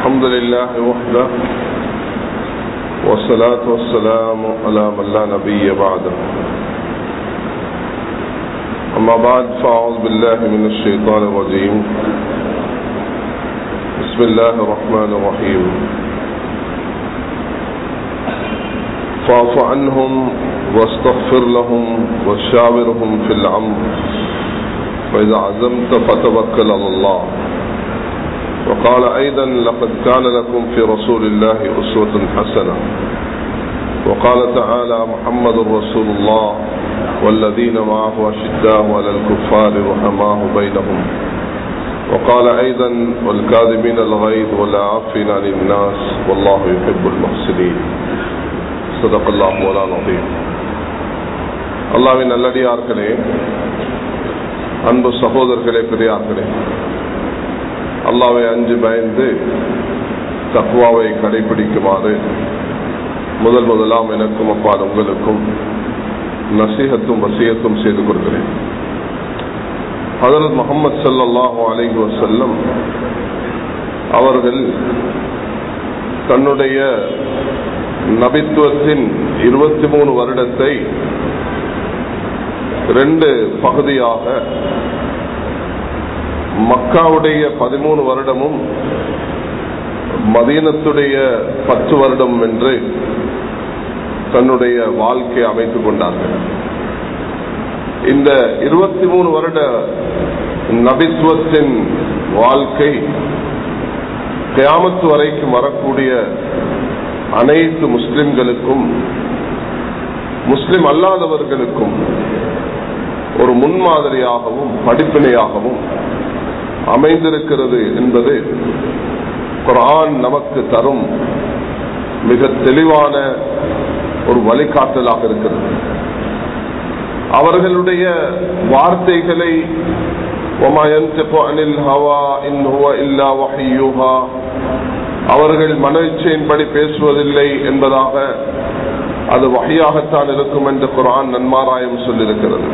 الحمد لله وحده والصلاة والسلام على من لا نبي بعده أما بعد فأعوذ بالله من الشيطان الرجيم بسم الله الرحمن الرحيم فاعف عنهم واستغفر لهم وشاورهم في الأمر فإذا عزمت فتوكل على الله وقال أيضا لقد كان لكم في رسول الله أسوة حسنة وقال تعالى محمد رسول الله والذين معه أشداء على الكفار رحماه بينهم وقال أيضا والكاذبين الغيظ والعافين عن الناس والله يحب المحسنين صدق الله مولانا العظيم அல்லாவின் நல்லடியார்களே அன்பு சகோதரர்களே பெரியார்களே அல்லாவை அஞ்சு பயந்து தக்குவாவை கடைபிடிக்குமாறு முதல் முதலாம் எனக்கும் அப்பால் உங்களுக்கும் நசீகத்தும் வசியத்தும் செய்து கொள்கிறேன் ஹதரத் முகமது சல்லாஹூ அலைஹி வசல்லம் அவர்கள் தன்னுடைய நபித்துவத்தின் இருபத்தி மூணு வருடத்தை ரெண்டு பகுதியாக மக்காவுடைய பதிமூணு வருடமும் மதீனத்துடைய பத்து வருடம் என்று தன்னுடைய வாழ்க்கையை அமைத்துக் கொண்டார்கள் இந்த இருபத்தி மூணு வருட நபித்துவத்தின் வாழ்க்கை கியாமத்து வரைக்கும் வரக்கூடிய அனைத்து முஸ்லிம்களுக்கும் முஸ்லிம் அல்லாதவர்களுக்கும் ஒரு முன்மாதிரியாகவும் படிப்பினையாகவும் அமைந்திருக்கிறது என்பது குரான் நமக்கு தரும் மிக தெளிவான ஒரு வழிகாட்டலாக இருக்கிறது அவர்களுடைய வார்த்தைகளை அவர்கள் மனச்சையின்படி பேசுவதில்லை என்பதாக அது வகையாகத்தான் இருக்கும் என்று குரான் நன்மாராயம் சொல்லியிருக்கிறது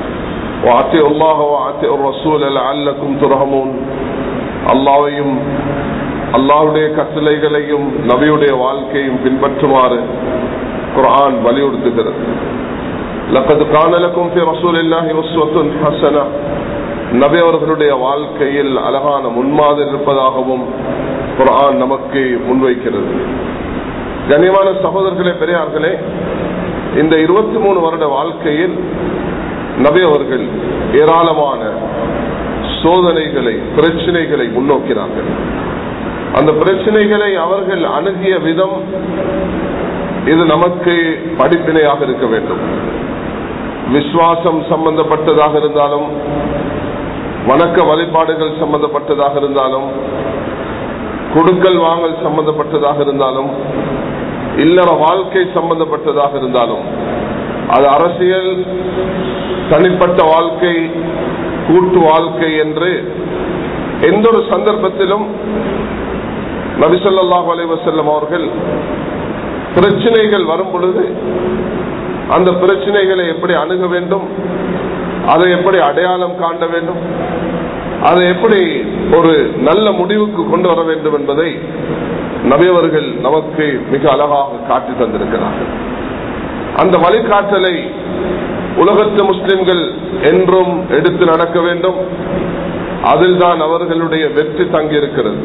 அல்லாவையும் அல்லாவுடைய கட்டளைகளையும் நபியுடைய வாழ்க்கையும் பின்பற்றுமாறு குரான் வலியுறுத்துகிறது لقد كان لكم في رسول الله اسوه حسنه நபி அவர்களுடைய வாழ்க்கையில் அழகான முன்மாதிரி இருப்பதாகவும் குரான் நமக்கு முன்வைக்கிறது கனியமான சகோதரர்களே பெரியார்களே இந்த இருபத்தி மூணு வருட வாழ்க்கையில் நபி அவர்கள் ஏராளமான சோதனைகளை பிரச்சனைகளை முன்னோக்கினார்கள் அந்த பிரச்சனைகளை அவர்கள் அணுகிய விதம் இது நமக்கு படிப்பினையாக இருக்க வேண்டும் விசுவாசம் சம்பந்தப்பட்டதாக இருந்தாலும் வணக்க வழிபாடுகள் சம்பந்தப்பட்டதாக இருந்தாலும் கொடுக்கல் வாங்கல் சம்பந்தப்பட்டதாக இருந்தாலும் இல்லற வாழ்க்கை சம்பந்தப்பட்டதாக இருந்தாலும் அது அரசியல் தனிப்பட்ட வாழ்க்கை கூட்டு வாழ்க்கை என்று எந்த ஒரு சந்தர்ப்பத்திலும் நபிசல்லாஹ் அலைவசல்லம் அவர்கள் பிரச்சனைகள் வரும் பொழுது அந்த பிரச்சனைகளை எப்படி அணுக வேண்டும் அதை எப்படி அடையாளம் காண்ட வேண்டும் அதை எப்படி ஒரு நல்ல முடிவுக்கு கொண்டு வர வேண்டும் என்பதை நபியவர்கள் நமக்கு மிக அழகாக காட்டி தந்திருக்கிறார்கள் அந்த வழிகாட்டலை உலகத்து முஸ்லிம்கள் என்றும் எடுத்து நடக்க வேண்டும் அதில் தான் அவர்களுடைய வெற்றி தங்கியிருக்கிறது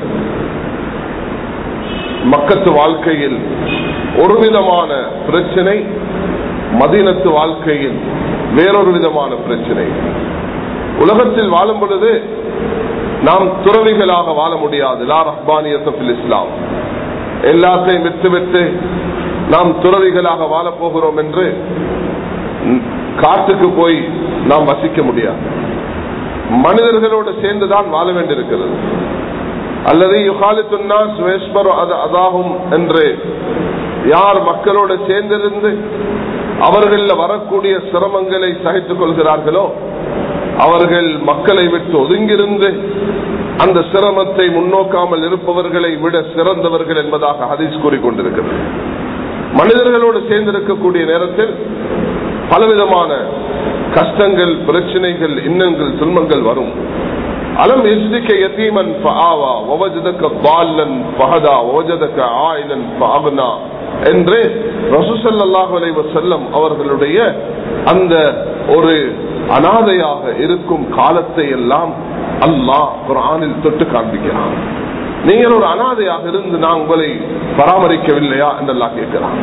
மக்கத்து வாழ்க்கையில் ஒரு விதமான பிரச்சனை மதீனத்து வாழ்க்கையில் வேறொரு விதமான பிரச்சனை உலகத்தில் வாழும் பொழுது நாம் துறவிகளாக வாழ முடியாது லா ரஹ்பானியத்தில் இஸ்லாம் எல்லாத்தையும் விட்டுவிட்டு நாம் துறவிகளாக வாழப் போகிறோம் என்று காட்டுக்கு போய் நாம் வசிக்க முடியாது மனிதர்களோடு சேர்ந்துதான் வாழ வேண்டியிருக்கிறது அல்லது யுகாலித்துன்னா அதாகும் என்று யார் மக்களோடு சேர்ந்திருந்து அவர்கள் வரக்கூடிய சிரமங்களை சகித்துக் கொள்கிறார்களோ அவர்கள் மக்களை விட்டு ஒதுங்கிருந்து அந்த சிரமத்தை முன்னோக்காமல் இருப்பவர்களை விட சிறந்தவர்கள் என்பதாக ஹதீஸ் கூறிக்கொண்டிருக்கிறது மனிதர்களோடு சேர்ந்திருக்கக்கூடிய நேரத்தில் பலவிதமான கஷ்டங்கள் பிரச்சனைகள் இன்னங்கள் துன்பங்கள் வரும் அலம் எஜ்திக்க யதீமன் ஃபஆவா வவஜதக ضالًا ஃபஹதா வவஜதக ஆயிலன் ஃபஅக்னா என்று ரசூலுல்லாஹி அலைஹி வஸல்லம் அவர்களுடைய அந்த ஒரு அனாதையாக இருக்கும் காலத்தை எல்லாம் அல்லாஹ் குர்ஆனில் தொட்டு காண்பிக்கிறான் நீங்கள் ஒரு அனாதையாக இருந்து நான் உங்களை பராமரிக்கவில்லையா என்றெல்லாம் கேட்கிறான்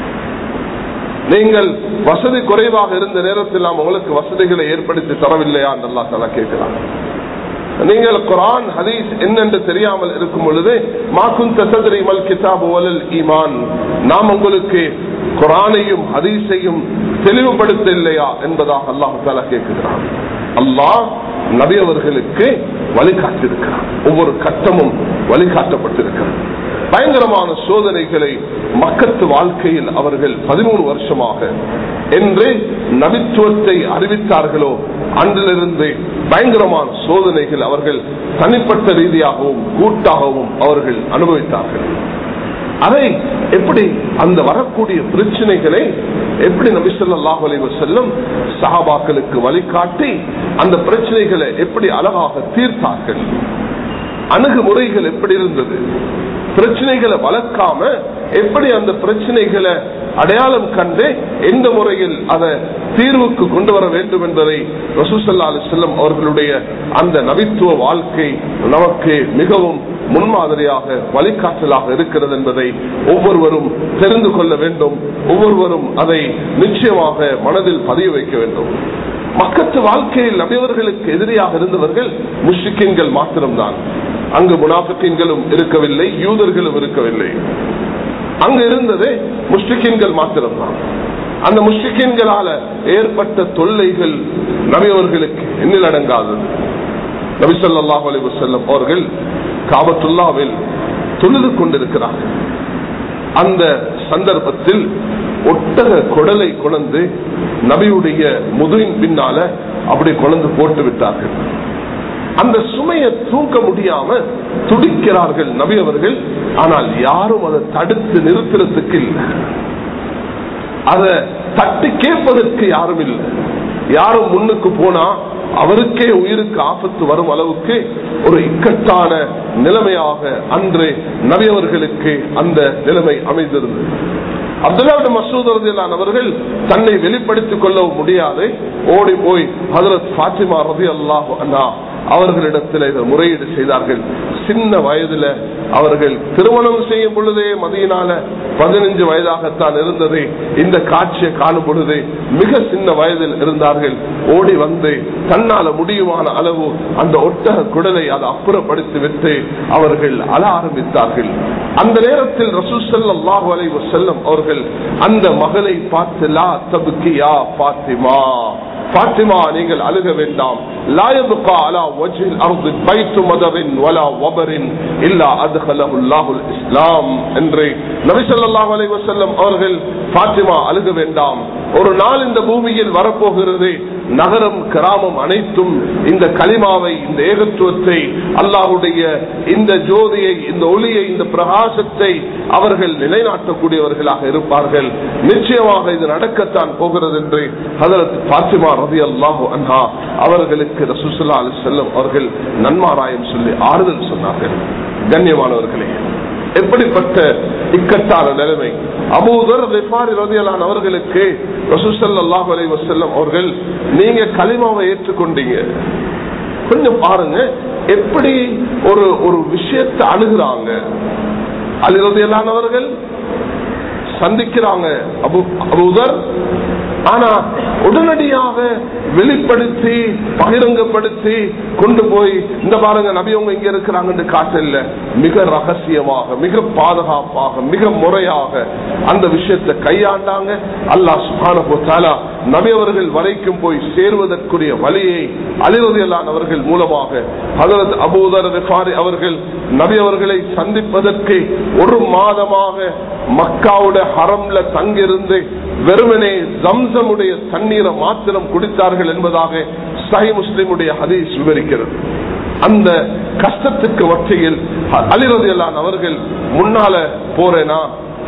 நீங்கள் வசதி குறைவாக இருந்த நேரத்தில் நாம் உங்களுக்கு வசதிகளை ஏற்படுத்தி தரவில்லையா என்றெல்லாம் தலா கேட்கிறான் நீங்கள் குரான் ஹதீஸ் என்னென்று தெரியாமல் இருக்கும் பொழுது மாக்கும் தசதரி மல் கிதாப் வலல் ஈமான் நாம் உங்களுக்கு குரானையும் ஹதீஸையும் தெளிவுபடுத்த இல்லையா என்பதாக அல்லாஹு தாலா கேட்கிறான் அல்லாஹ் நபி அவர்களுக்கு வழிகாட்டிருக்கிறான் ஒவ்வொரு கட்டமும் வழிகாட்டப்பட்டிருக்கிறது பயங்கரமான சோதனைகளை மக்கத்து வாழ்க்கையில் அவர்கள் பதிமூணு வருஷமாக என்று நபித்துவத்தை அறிவித்தார்களோ அன்றிலிருந்து பயங்கரமான சோதனைகள் அவர்கள் தனிப்பட்ட ரீதியாகவும் கூட்டாகவும் அவர்கள் அனுபவித்தார்கள் அதை எப்படி அந்த வரக்கூடிய பிரச்சனைகளை எப்படி நபி சொல்லாஹ் செல்லும் சஹாபாக்களுக்கு வழிகாட்டி அந்த பிரச்சனைகளை எப்படி அழகாக தீர்த்தார்கள் அணுகுமுறைகள் எப்படி இருந்தது பிரச்சனைகளை வளர்க்காம எப்படி அந்த பிரச்சனைகளை அடையாளம் கண்டு எந்த முறையில் அதை தீர்வுக்கு கொண்டு வர வேண்டும் என்பதை ரசூசல்லா செல்லம் அவர்களுடைய அந்த நபித்துவ வாழ்க்கை நமக்கு மிகவும் முன்மாதிரியாக வழிகாட்டலாக இருக்கிறது என்பதை ஒவ்வொருவரும் தெரிந்து கொள்ள வேண்டும் ஒவ்வொருவரும் அதை நிச்சயமாக மனதில் பதிய வைக்க வேண்டும் மக்கத்து வாழ்க்கையில் நபியவர்களுக்கு எதிரியாக இருந்தவர்கள் முஷிக்கின்கள் மாத்திரம்தான் அங்கு முனாஃபிக்கின்களும் இருக்கவில்லை யூதர்களும் இருக்கவில்லை அங்கு இருந்தது முஸ்லிக்கின்கள் மாத்திரம்தான் அந்த முஸ்லிக்கின்களால ஏற்பட்ட தொல்லைகள் நபியவர்களுக்கு எண்ணில் அடங்காதது நபி சொல்லாஹ் அலி வசல்லம் அவர்கள் காபத்துல்லாவில் தொழுது கொண்டிருக்கிறார்கள் அந்த சந்தர்ப்பத்தில் ஒட்டக குடலை கொண்டு நபியுடைய முதுகின் பின்னால அப்படி கொண்டு போட்டு விட்டார்கள் அந்த சுமையை தூக்க முடியாம துடிக்கிறார்கள் நபி அவர்கள் ஆனால் யாரும் அதை தடுத்து நிறுத்துறதுக்கு இல்லை அதை தட்டி கேட்பதற்கு யாரும் இல்லை யாரும் முன்னுக்கு போனா அவருக்கே உயிருக்கு ஆபத்து வரும் அளவுக்கு ஒரு இக்கட்டான நிலைமையாக அன்று நபியவர்களுக்கு அந்த நிலைமை அமைந்திருந்தது அப்துல்லாவிட மசூத் ரதியலான் அவர்கள் தன்னை வெளிப்படுத்திக் கொள்ள முடியாது ஓடி போய் ஹதரத் பாத்திமா ரதி அல்லாஹ் அண்ணா அவர்களிடத்தில் இதை முறையீடு செய்தார்கள் சின்ன வயதுல அவர்கள் திருமணம் செய்யும் பொழுதே மதியினால பதினஞ்சு வயதாகத்தான் இருந்தது இந்த காட்சியை காணும் பொழுது மிக சின்ன வயதில் இருந்தார்கள் ஓடி வந்து தன்னால முடியுமான அளவு அந்த ஒட்டக குடலை அதை அப்புறப்படுத்தி விட்டு அவர்கள் அழ ஆரம்பித்தார்கள் அந்த நேரத்தில் ரசூசல்லாஹு அலை செல்லம் அவர்கள் அந்த மகளை பார்த்து லா தபுக்கியா பாத்திமா பாத்திமா நீங்கள் அழுக வேண்டாம் லாயபுக்கா அலா வஜில் அர்து பைத்து மதரின் வலா வபரின் இல்லா அதுகலஹுல்லாஹுல் இஸ்லாம் என்று நபி ஸல்லல்லாஹு அலைஹி வஸல்லம் அவர்கள் பாத்திமா அழுக வேண்டாம் ஒரு நாள் இந்த பூமியில் வரப்போகிறது நகரம் கிராமம் அனைத்தும் இந்த களிமாவை இந்த ஏகத்துவத்தை அல்லாஹுடைய இந்த ஜோதியை இந்த ஒளியை இந்த பிரகாசத்தை அவர்கள் நிலைநாட்டக்கூடியவர்களாக இருப்பார்கள் நிச்சயமாக இது நடக்கத்தான் போகிறது என்று ஹதரத் பாத்திமா ரதி அல்லாஹு அன்ஹா அவர்களுக்கு ரசூசல்லா அலி செல்லம் அவர்கள் நன்மாராயம் சொல்லி ஆறுதல் சொன்னார்கள் கண்ணியமானவர்களே எப்படிப்பட்ட இக்கட்டான நிலைமை அபூதர் ரதியலான் அவர்களுக்கு ரசூசல்லாஹு அலை வசல்லம் அவர்கள் நீங்க களிமாவை ஏற்றுக்கொண்டீங்க கொஞ்சம் பாருங்க எப்படி ஒரு ஒரு விஷயத்தை அணுகிறாங்க அலிரதியலான் அவர்கள் சந்திக்கிறாங்க அபு அபூதர் ஆனா உடனடியாக வெளிப்படுத்தி பகிரங்கப்படுத்தி கொண்டு போய் இந்த பாருங்க நபி அவங்க இங்க இருக்கிறாங்கன்னு காட்டல மிக ரகசியமாக மிக பாதுகாப்பாக மிக முறையாக அந்த விஷயத்தை கையாண்டாங்க அல்லாஹ் சுபான நபி அவர்கள் வரைக்கும் போய் சேருவதற்குரிய வழியை அலிரதியல்லான் அவர்கள் மூலமாக ஹதரத் அபூதர் அவர்கள் நபி அவர்களை சந்திப்பதற்கு ஒரு மாதமாக மக்காவுடைய ஹரம்ல தங்கியிருந்து வெறுமனே ஜம்சமுடைய தண்ணீரை மாத்திரம் குடித்தார்கள் என்பதாக சஹி முஸ்லிமுடைய ஹதீஸ் விவரிக்கிறது அந்த கஷ்டத்துக்கு மத்தியில் அலிரதியல்லான் அவர்கள் முன்னால போறேனா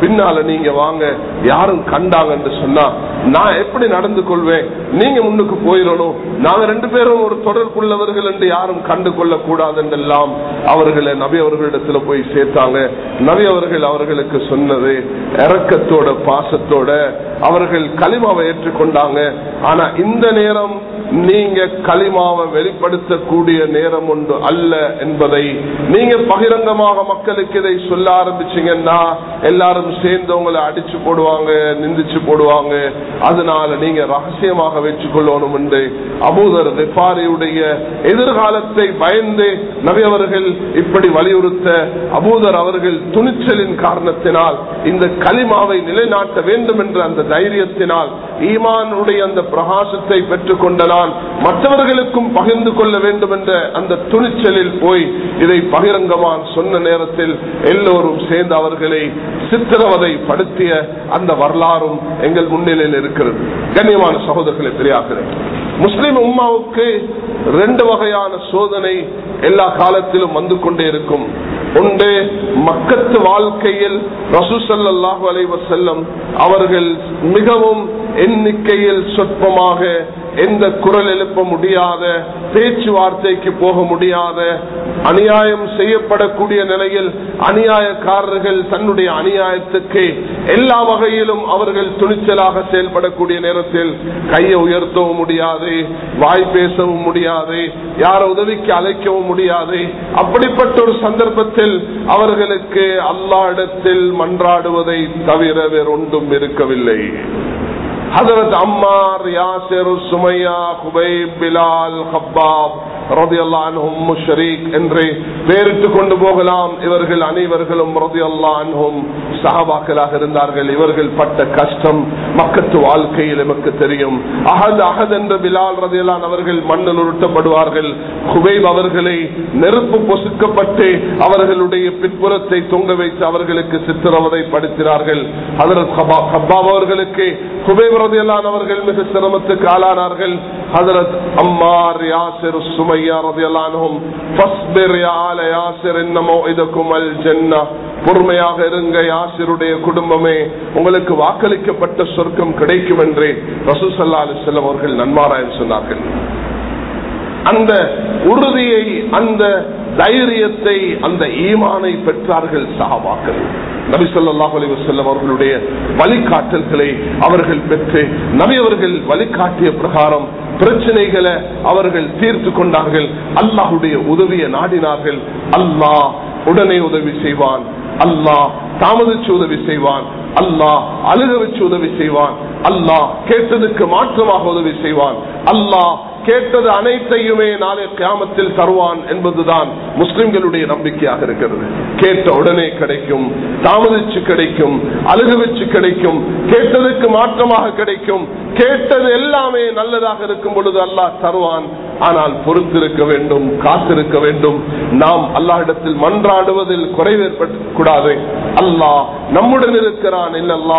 பின்னால நீங்க வாங்க யாரும் கண்டாங்கன்னு சொன்னா நான் எப்படி நடந்து கொள்வேன் நீங்க முன்னுக்கு போயிடணும் நாங்க ரெண்டு பேரும் ஒரு தொடர்புள்ளவர்கள் என்று யாரும் கண்டு கொள்ள கூடாது என்றெல்லாம் அவர்களை நபி அவர்களிடத்துல போய் சேர்த்தாங்க நபி அவர்கள் அவர்களுக்கு சொன்னது இரக்கத்தோட பாசத்தோட அவர்கள் களிமாவை ஏற்றுக்கொண்டாங்க ஆனா இந்த நேரம் நீங்க களிமாவை வெளிப்படுத்தக்கூடிய நேரம் ஒன்று அல்ல என்பதை நீங்க பகிரங்கமாக மக்களுக்கு இதை சொல்ல ஆரம்பிச்சீங்கன்னா எல்லாரும் சேர்ந்து உங்களை அடிச்சு போடுவாங்க நிந்திச்சு போடுவாங்க அதனால நீங்க ரகசியமாக வச்சுக்கொள்ளணும் என்று அபூதர் ரிஃபாரியுடைய எதிர்காலத்தை பயந்து நபி அவர்கள் இப்படி வலியுறுத்த அபூதர் அவர்கள் துணிச்சலின் காரணத்தினால் இந்த களிமாவை நிலைநாட்ட வேண்டும் என்ற அந்த தைரியத்தினால் ஈமானுடைய அந்த பிரகாசத்தை பெற்றுக் கொண்ட நான் மற்றவர்களுக்கும் பகிர்ந்து கொள்ள வேண்டும் என்ற அந்த துணிச்சலில் போய் இதை பகிரங்கமான் சொன்ன நேரத்தில் எல்லோரும் சேர்ந்து அவர்களை சித்திரவதை படுத்திய அந்த வரலாறும் எங்கள் முன்னிலையில் இருக்கிறது கண்ணியமான சகோதரர்களை பெரியாகிறேன் முஸ்லிம் உம்மாவுக்கு ரெண்டு வகையான சோதனை எல்லா காலத்திலும் வந்து கொண்டே இருக்கும் ஒன்று மக்கத்து வாழ்க்கையில் ரசூசல்லாஹு அலைவ செல்லம் அவர்கள் மிகவும் எண்ணிக்கையில் சொற்பமாக எந்த குரல் எழுப்ப முடியாத பேச்சுவார்த்தைக்கு போக முடியாத அநியாயம் செய்யப்படக்கூடிய நிலையில் அநியாயக்காரர்கள் தன்னுடைய அநியாயத்துக்கு எல்லா வகையிலும் அவர்கள் துணிச்சலாக செயல்படக்கூடிய நேரத்தில் கையை உயர்த்தவும் முடியாது வாய் பேசவும் முடியாது யார உதவிக்கு அழைக்கவும் முடியாது அப்படிப்பட்ட ஒரு சந்தர்ப்பத்தில் அவர்களுக்கு அல்லா இடத்தில் மன்றாடுவதை தவிர வேறொன்றும் இருக்கவில்லை Hazrat Ammar Yasir Sumayya Khubaib Bilal Khabbab என்று பேரிட்டு கொண்டு போகலாம் இவர்கள் அனைவர்களும் சஹாபாக்களாக இருந்தார்கள் இவர்கள் பட்ட கஷ்டம் மக்கத்து வாழ்க்கையில் எமக்கு தெரியும் அகது அகது என்ற பிலால் ரதியலான் அவர்கள் மண்ணில் உருட்டப்படுவார்கள் குபைப் அவர்களை நெருப்பு பொசுக்கப்பட்டு அவர்களுடைய பிற்புறத்தை தொங்க வைத்து அவர்களுக்கு சித்திரவதை படுத்தினார்கள் ஹதரத் ஹப்பாப் அவர்களுக்கு குபைப் ரதியலான் அவர்கள் மிக சிரமத்துக்கு ஆளானார்கள் ஹதரத் அம்மார் யாசிர் சுமையா ரதியலானும் ஃபஸ்பிர் யா ஆல யாசிர் இன்னமோ இதக்கும் அல் ஜன்னா பொறுமையாக இருங்க யாசிருடைய குடும்பமே உங்களுக்கு வாக்களிக்கப்பட்ட சொர்க்கம் கிடைக்கும் என்று ரசூசல்லா அலிசல்லம் அவர்கள் நன்மாராயன் சொன்னார்கள் அந்த உறுதியை அந்த தைரியத்தை அந்த ஈமானை பெற்றார்கள் சஹாபாக்கள் நபி சொல்லாஹ் அலி வசல்லம் அவர்களுடைய வழிகாட்டல்களை அவர்கள் பெற்று நபி அவர்கள் வழிகாட்டிய பிரகாரம் பிரச்சனைகளை அவர்கள் தீர்த்து கொண்டார்கள் அல்லாஹுடைய உதவியை நாடினார்கள் அல்லாஹ் உடனே உதவி செய்வான் அல்லாஹ் தாமதிச்சு உதவி செய்வான் அல்லாஹ் அழுக வச்சு உதவி செய்வான் அல்லாஹ் கேட்டதுக்கு மாற்றமாக உதவி செய்வான் அல்லாஹ் கேட்டது அனைத்தையுமே நாளை கியாமத்தில் தருவான் என்பதுதான் முஸ்லிம்களுடைய நம்பிக்கையாக இருக்கிறது கேட்ட உடனே கிடைக்கும் தாமதிச்சு கிடைக்கும் அழுகு வச்சு கிடைக்கும் கேட்டதுக்கு மாற்றமாக கிடைக்கும் கேட்டது எல்லாமே நல்லதாக இருக்கும் பொழுது அல்லாஹ் தருவான் ஆனால் பொறுத்திருக்க வேண்டும் காத்திருக்க வேண்டும் நாம் அல்லாஹிடத்தில் மன்றாடுவதில் குறைவேற்படக்கூடாது அல்லாஹ் நம்முடன் இருக்கிறான்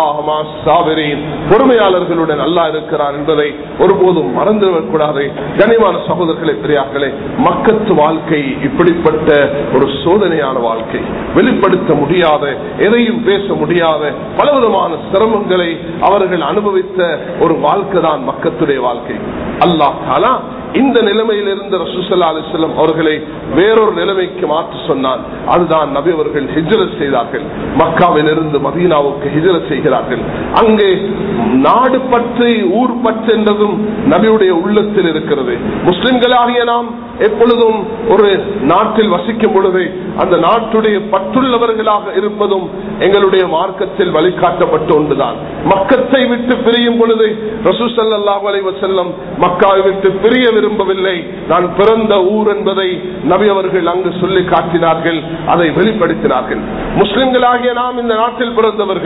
பொறுமையாளர்களுடன் அல்லாஹ் இருக்கிறான் என்பதை ஒருபோதும் மறந்துவிடக்கூடாது கனிமான சகோதரர்களே பெரியார்களே மக்கத்து வாழ்க்கை இப்படிப்பட்ட ஒரு சோதனையான வாழ்க்கை வெளிப்படுத்த முடியாத எதையும் பேச முடியாத பலவிதமான சிரமங்களை அவர்கள் அனுபவித்த ஒரு வாழ்க்கை தான் மக்கத்துடைய வாழ்க்கை அல்லாஹ் இந்த நிலைமையில் இருந்த ரசூசல்லா அலிஸ்லம் அவர்களை வேறொரு நிலைமைக்கு மாற்ற சொன்னான் அதுதான் நபி அவர்கள் ஹிஜரத் செய்தார்கள் மக்காவில் இருந்து மதீனாவுக்கு ஹிஜரத் செய்கிறார்கள் அங்கே நாடு பற்றி ஊர் பற்று என்றதும் நபியுடைய உள்ளத்தில் இருக்கிறது முஸ்லிம்களாகிய நாம் எப்பொழுதும் ஒரு நாட்டில் வசிக்கும் பொழுது அந்த நாட்டுடைய பற்றுள்ளவர்களாக இருப்பதும் எங்களுடைய மார்க்கத்தில் வழிகாட்டப்பட்ட ஒன்றுதான் மக்கத்தை விட்டு பிரியும் பொழுது ரசூசல்லாஹ் அலைவசல்லம் மக்காவை விட்டு பிரிய விரும்பவில்லை நான் பிறந்த ஊர் என்பதை நபி அவர்கள் அங்கு சொல்லி காட்டினார்கள் அதை வெளிப்படுத்தினார்கள் முஸ்லிம்களாகிய நாம் இந்த நாட்டில் பிறந்தவர்கள்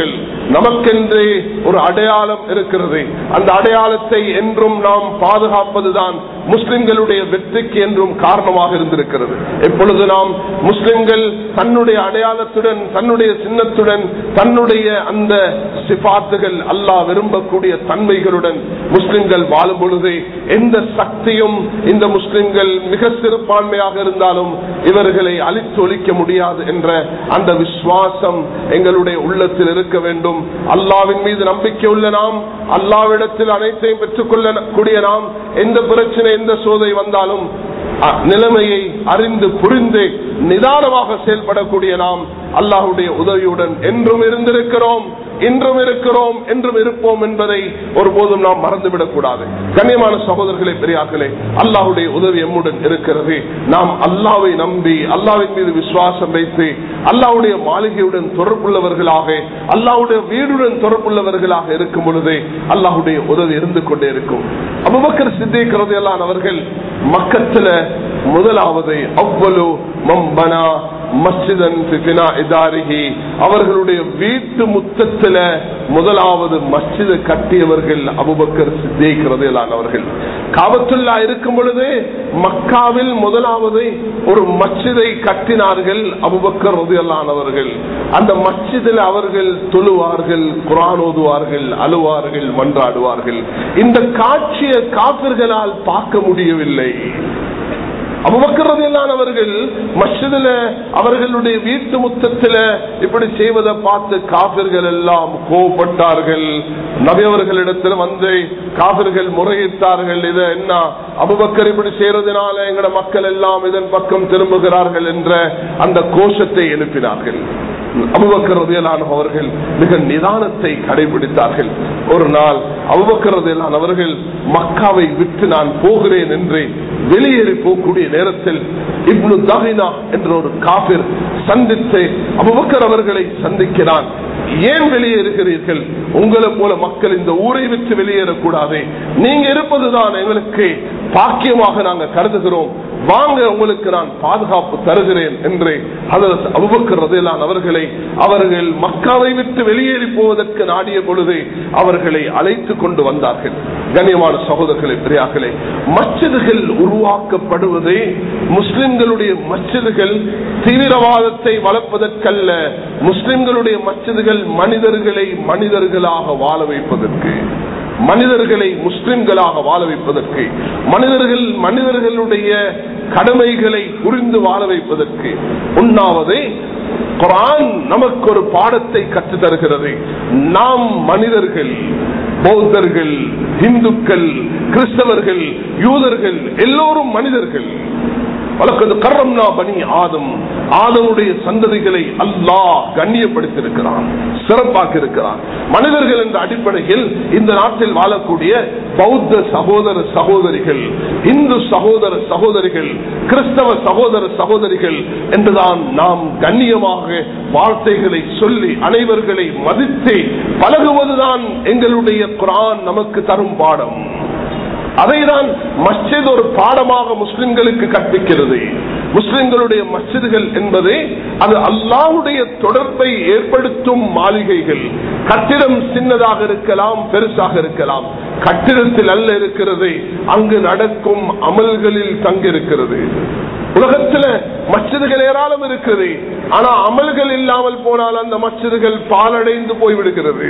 நமக்கென்றே ஒரு அடையாளம் இருக்கிறது அந்த அடையாளத்தை என்றும் நாம் பாதுகாப்பதுதான் முஸ்லிம்களுடைய வெற்றிக்கு என்றும் காரணமாக இருந்திருக்கிறது எப்பொழுது நாம் முஸ்லிம்கள் தன்னுடைய அடையாளத்துடன் தன்னுடைய சின்னத்துடன் தன்னுடைய அந்த சிபாத்துகள் அல்லாஹ் விரும்பக்கூடிய தன்மைகளுடன் முஸ்லிம்கள் வாழும் பொழுது எந்த சக்தியும் இந்த முஸ்லிம்கள் மிக சிறுபான்மையாக இருந்தாலும் இவர்களை அழித்து ஒழிக்க முடியாது என்ற அந்த விசுவாசம் எங்களுடைய உள்ளத்தில் இருக்க வேண்டும் அல்லாவின் மீது நம்பிக்கை உள்ள நாம் அல்லாவிடத்தில் அனைத்தையும் பெற்றுக் கொள்ளக்கூடிய நாம் எந்த பிரச்சனை எந்த சோதை வந்தாலும் அ- நிலைமையை அறிந்து புரிந்து நிதானமாக செயல்படக்கூடிய நாம் அல்லாஹுடைய உதவியுடன் என்றும் இருந்திருக்கிறோம் இன்றும் இருக்கிறோம் என்றும் இருப்போம் என்பதை ஒருபோதும் நாம் மறந்துவிடக் கூடாது கண்ணியமான சகோதரர்களே பெரியார்களே அல்லாஹுடைய உதவி எம்முடன் இருக்கிறது நாம் அல்லாவை நம்பி அல்லாவின் மீது விசுவாசம் வைத்து அல்லாவுடைய மாளிகையுடன் தொடர்புள்ளவர்களாக அல்லாவுடைய வீடுடன் தொடர்புள்ளவர்களாக இருக்கும் பொழுது அல்லாஹுடைய உதவி இருந்து கொண்டே இருக்கும் அபுபக்கர் சித்திக்கிறது எல்லாம் அவர்கள் மக்கத்துல முதலாவது அவ்வளவு மம்பனா மஸ்ஜிதன் ஃபிஃபினா இதாரிஹி அவர்களுடைய வீட்டு முத்தத்துல முதலாவது மஸ்ஜித கட்டியவர்கள் அபுபக்கர் சித்திக் ரதியலானவர்கள் காபத்துல்லா இருக்கும் பொழுது மக்காவில் முதலாவது ஒரு மஸ்ஜிதை கட்டினார்கள் அபுபக்கர் ரதியல்லானவர்கள் அந்த மஸ்ஜிதில் அவர்கள் தொழுவார்கள் குரான் ஓதுவார்கள் அழுவார்கள் மன்றாடுவார்கள் இந்த காட்சியை காப்பிர்களால் பார்க்க முடியவில்லை அவர்கள் மஸ்ஜிதுல அவர்களுடைய வீட்டு முத்தத்தில இப்படி செய்வதை பார்த்து காபிர்கள் எல்லாம் கோபப்பட்டார்கள் நபியவர்களிடத்தில் வந்து காபிர்கள் முறையிட்டார்கள் இத என்ன அபுபக்கர் இப்படி செய்யறதுனால எங்கட மக்கள் எல்லாம் இதன் பக்கம் திரும்புகிறார்கள் என்ற அந்த கோஷத்தை எழுப்பினார்கள் அபுபக்கர் ரதியலான அவர்கள் மிக நிதானத்தை கடைபிடித்தார்கள் ஒரு நாள் அபுபக்கர் ரதியலான அவர்கள் மக்காவை விட்டு நான் போகிறேன் என்று வெளியேறி போகக்கூடிய நேரத்தில் இப்னு தஹினா என்ற ஒரு காபிர் சந்தித்து அபுபக்கர் அவர்களை சந்திக்கிறான் ஏன் வெளியேறுகிறீர்கள் உங்களை போல மக்கள் இந்த ஊரை விட்டு வெளியேறக்கூடாது நீங்க இருப்பதுதான் எங்களுக்கு பாக்கியமாக நாங்க கருதுகிறோம் வாங்க உங்களுக்கு நான் பாதுகாப்பு தருகிறேன் என்று அபுபக்கர் ரதையிலான் அவர்களை அவர்கள் மக்காவை விட்டு வெளியேறி போவதற்கு நாடிய பொழுது அவர்களை அழைத்து கொண்டு வந்தார்கள் கண்ணியமான சகோதரர்களை பிரியாக்களே மச்சிதுகள் உருவாக்கப்படுவது முஸ்லிம்களுடைய மச்சிதுகள் தீவிரவாதத்தை வளர்ப்பதற்கல்ல முஸ்லிம்களுடைய மச்சிதுகள் மனிதர்களை மனிதர்களாக வாழ வைப்பதற்கு மனிதர்களை முஸ்லிம்களாக வாழ வைப்பதற்கு மனிதர்கள் மனிதர்களுடைய கடமைகளை புரிந்து வாழ வைப்பதற்கு உண்ணாவது குரான் நமக்கு ஒரு பாடத்தை கற்றுத் தருகிறது நாம் மனிதர்கள் பௌத்தர்கள் இந்துக்கள் கிறிஸ்தவர்கள் யூதர்கள் எல்லோரும் மனிதர்கள் வழக்கது கர்ரம்னா பனி ஆதம் ஆதமுடைய சந்ததிகளை அல்லாஹ் கண்ணியப்படுத்தியிருக்கிறான் சிறப்பாக்க இருக்கிறான் மனிதர்கள் என்ற அடிப்படையில் இந்த நாட்டில் வாழக்கூடிய பௌத்த சகோதர சகோதரிகள் இந்து சகோதர சகோதரிகள் கிறிஸ்தவ சகோதர சகோதரிகள் என்றுதான் நாம் கண்ணியமாக வார்த்தைகளை சொல்லி அனைவர்களை மதித்து பழகுவதுதான் எங்களுடைய குரான் நமக்கு தரும் பாடம் அதைதான் மஸ்ஜித் ஒரு பாடமாக முஸ்லிம்களுக்கு கற்பிக்கிறது முஸ்லிம்களுடைய மஸ்ஜிதுகள் என்பது அது அல்லாஹுடைய தொடர்பை ஏற்படுத்தும் மாளிகைகள் கட்டிடம் சின்னதாக இருக்கலாம் பெருசாக இருக்கலாம் கட்டிடத்தில் அல்ல இருக்கிறது அங்கு நடக்கும் அமல்களில் தங்கிருக்கிறது உலகத்துல மச்சதுகள் ஏராளம் இருக்குது ஆனா அமல்கள் இல்லாமல் போனால் அந்த மச்சதுகள் பாலடைந்து போய்விடுகிறது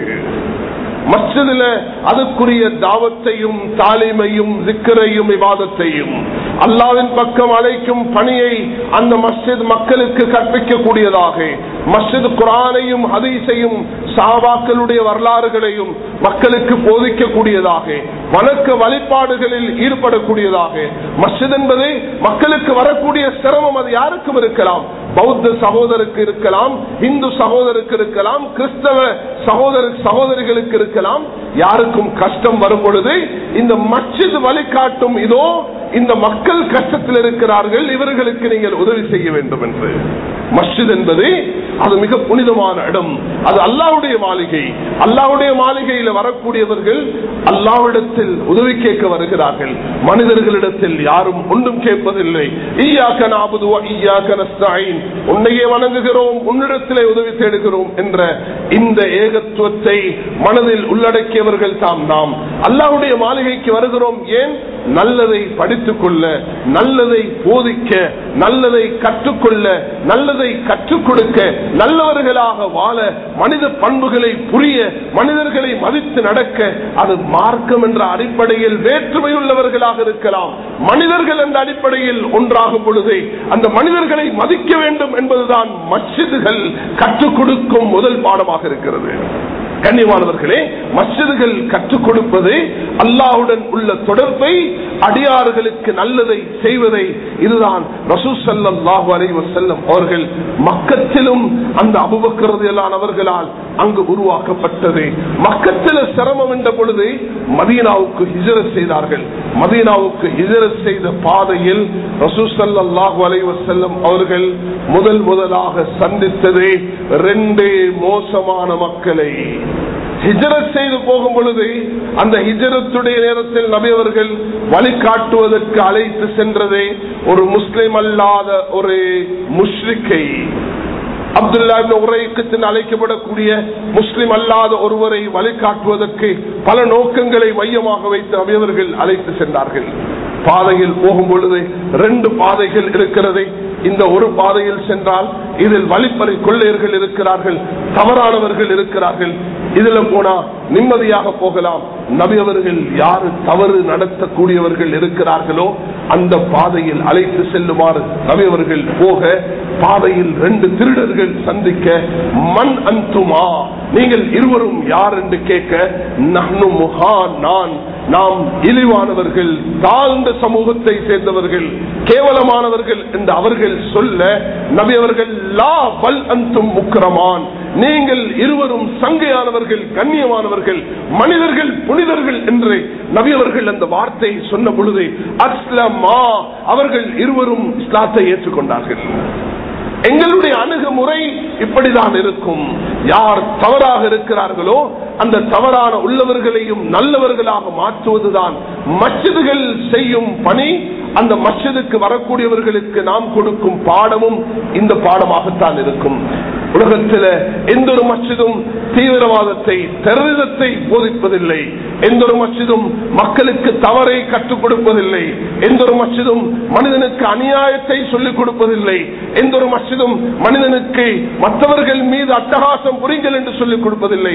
மஸ்ஜிதுல அதுக்குரிய தாவத்தையும் தாலிமையும் சிக்கரையும் விவாதத்தையும் அல்லாவின் பக்கம் அழைக்கும் பணியை அந்த மஸ்ஜித் மக்களுக்கு கற்பிக்கக்கூடியதாக மஸ்ஜித் குரானையும் ஹதீஸையும் சாபாக்களுடைய வரலாறுகளையும் மக்களுக்கு போதிக்கக்கூடியதாக வணக்க வழிபாடுகளில் ஈடுபடக்கூடியதாக மஸ்ஜித் என்பது மக்களுக்கு வரக்கூடிய சிரமம் அது யாருக்கும் இருக்கலாம் பௌத்த சகோதரருக்கு இருக்கலாம் இந்து சகோதரருக்கு இருக்கலாம் கிறிஸ்தவ சகோதர சகோதரிகளுக்கு இருக்கலாம் யாருக்கும் கஷ்டம் வரும் பொழுது இந்த மச்சித் வழிகாட்டும் இதோ இந்த மக்கள் கஷ்டத்தில் இருக்கிறார்கள் இவர்களுக்கு நீங்கள் உதவி செய்ய வேண்டும் என்று மஸ்ஜித் என்பது அது மிக புனிதமான இடம் அது அல்லாவுடைய மாளிகை அல்லாவுடைய மாளிகையில வரக்கூடியவர்கள் அல்லாவிடத்தில் உதவி கேட்க வருகிறார்கள் மனிதர்களிடத்தில் யாரும் ஒன்றும் கேட்பதில்லை ஈயாக்க நாபுது ஈயாக்க நஸ்தாயின் உன்னையே வணங்குகிறோம் உன்னிடத்திலே உதவி தேடுகிறோம் என்ற இந்த ஏகத்துவத்தை மனதில் உள்ளடக்கியவர்கள் தாம் நாம் அல்லாவுடைய மாளிகைக்கு வருகிறோம் ஏன் நல்லதை படித்துக் கொள்ள நல்லதை போதிக்க நல்லதை கற்றுக்கொள்ள நல்லதை கற்றுக் கொடுக்க நல்லவர்களாக வாழ மனித பண்புகளை புரிய மனிதர்களை மதித்து நடக்க அது மார்க்கம் என்ற அடிப்படையில் வேற்றுமை உள்ளவர்களாக இருக்கலாம் மனிதர்கள் என்ற அடிப்படையில் ஒன்றாகும் பொழுது அந்த மனிதர்களை மதிக்க வேண்டும் என்பதுதான் மஸ்ஜிதுகள் கற்றுக் கொடுக்கும் முதல் பாடமாக இருக்கிறது கண்ணியமானவர்களே மஸ்ஜிதுகள் கற்றுக் கொடுப்பது அல்லாவுடன் உள்ள தொடர்பை அடியார்களுக்கு நல்லதை செய்வதை இதுதான் ரசூசல்லாஹு அலைவ செல்லம் அவர்கள் மக்கத்திலும் அந்த அபுபக்கரதியலானவர்களால் அங்கு உருவாக்கப்பட்டது மக்கத்தில் சிரமம் என்ற பொழுது மதீனாவுக்கு ஹிஜர செய்தார்கள் மதீனாவுக்கு ஹிஜர செய்த பாதையில் ரசூசல்லாஹு அலைவ செல்லம் அவர்கள் முதல் முதலாக சந்தித்தது ரெண்டு மோசமான மக்களை ஹிஜரத் செய்து போகும் பொழுது அந்த ஹிஜரத்துடைய நேரத்தில் நபி அவர்கள் வழிகாட்டுவதற்கு அழைத்து சென்றதே ஒரு முஸ்லிம் அல்லாத ஒரு முஷ்ரிக்கை அப்துல்லா உரைக்கத்தின் அழைக்கப்படக்கூடிய முஸ்லிம் அல்லாத ஒருவரை வழிகாட்டுவதற்கு பல நோக்கங்களை மையமாக வைத்து அவையவர்கள் அழைத்து சென்றார்கள் பாதையில் போகும் பொழுது ரெண்டு பாதைகள் இருக்கிறது இந்த ஒரு பாதையில் சென்றால் இதில் வழிப்பறை கொள்ளையர்கள் இருக்கிறார்கள் தவறானவர்கள் இருக்கிறார்கள் இதுல போனா நிம்மதியாக போகலாம் நபி அவர்கள் யாரு தவறு நடத்தக்கூடியவர்கள் இருக்கிறார்களோ அந்த பாதையில் அழைத்து செல்லுமாறு நபி அவர்கள் போக பாதையில் ரெண்டு திருடர்கள் சந்திக்க மண் அந்துமா நீங்கள் இருவரும் யார் என்று கேட்க நன்னு முகா நான் நாம் இழிவானவர்கள் தாழ்ந்த சமூகத்தை சேர்ந்தவர்கள் கேவலமானவர்கள் என்று அவர்கள் சொல்ல நபி அவர்கள் லா பல் அந்தும் முக்கிரமான் நீங்கள் இருவரும் சங்கையானவர்கள் கண்ணியமானவர்கள் மனிதர்கள் புனிதர்கள் என்று நபி அவர்கள் அந்த வார்த்தை சொன்ன பொழுது அஸ்லமா அவர்கள் இருவரும் இஸ்லாத்தை ஏற்றுக்கொண்டார்கள் எங்களுடைய அணுகுமுறை இப்படிதான் இருக்கும் யார் தவறாக இருக்கிறார்களோ அந்த தவறான உள்ளவர்களையும் நல்லவர்களாக மாற்றுவதுதான் மச்சிதுகள் செய்யும் பணி அந்த மஸ்ஜிதுக்கு வரக்கூடியவர்களுக்கு நாம் கொடுக்கும் பாடமும் இந்த பாடமாகத்தான் இருக்கும் உலகத்தில் எந்த ஒரு மஸ்ஜிதும் தீவிரவாதத்தை டெரரிசத்தை போதிப்பதில்லை எந்த ஒரு மஸ்ஜிதும் மக்களுக்கு தவறை கற்றுக் கொடுப்பதில்லை எந்த ஒரு மஸ்ஜிதும் மனிதனுக்கு அநியாயத்தை சொல்லிக் கொடுப்பதில்லை எந்த ஒரு மஸ்ஜிதும் மனிதனுக்கு மற்றவர்கள் மீது அட்டகாசம் புரிங்கள் என்று சொல்லிக் கொடுப்பதில்லை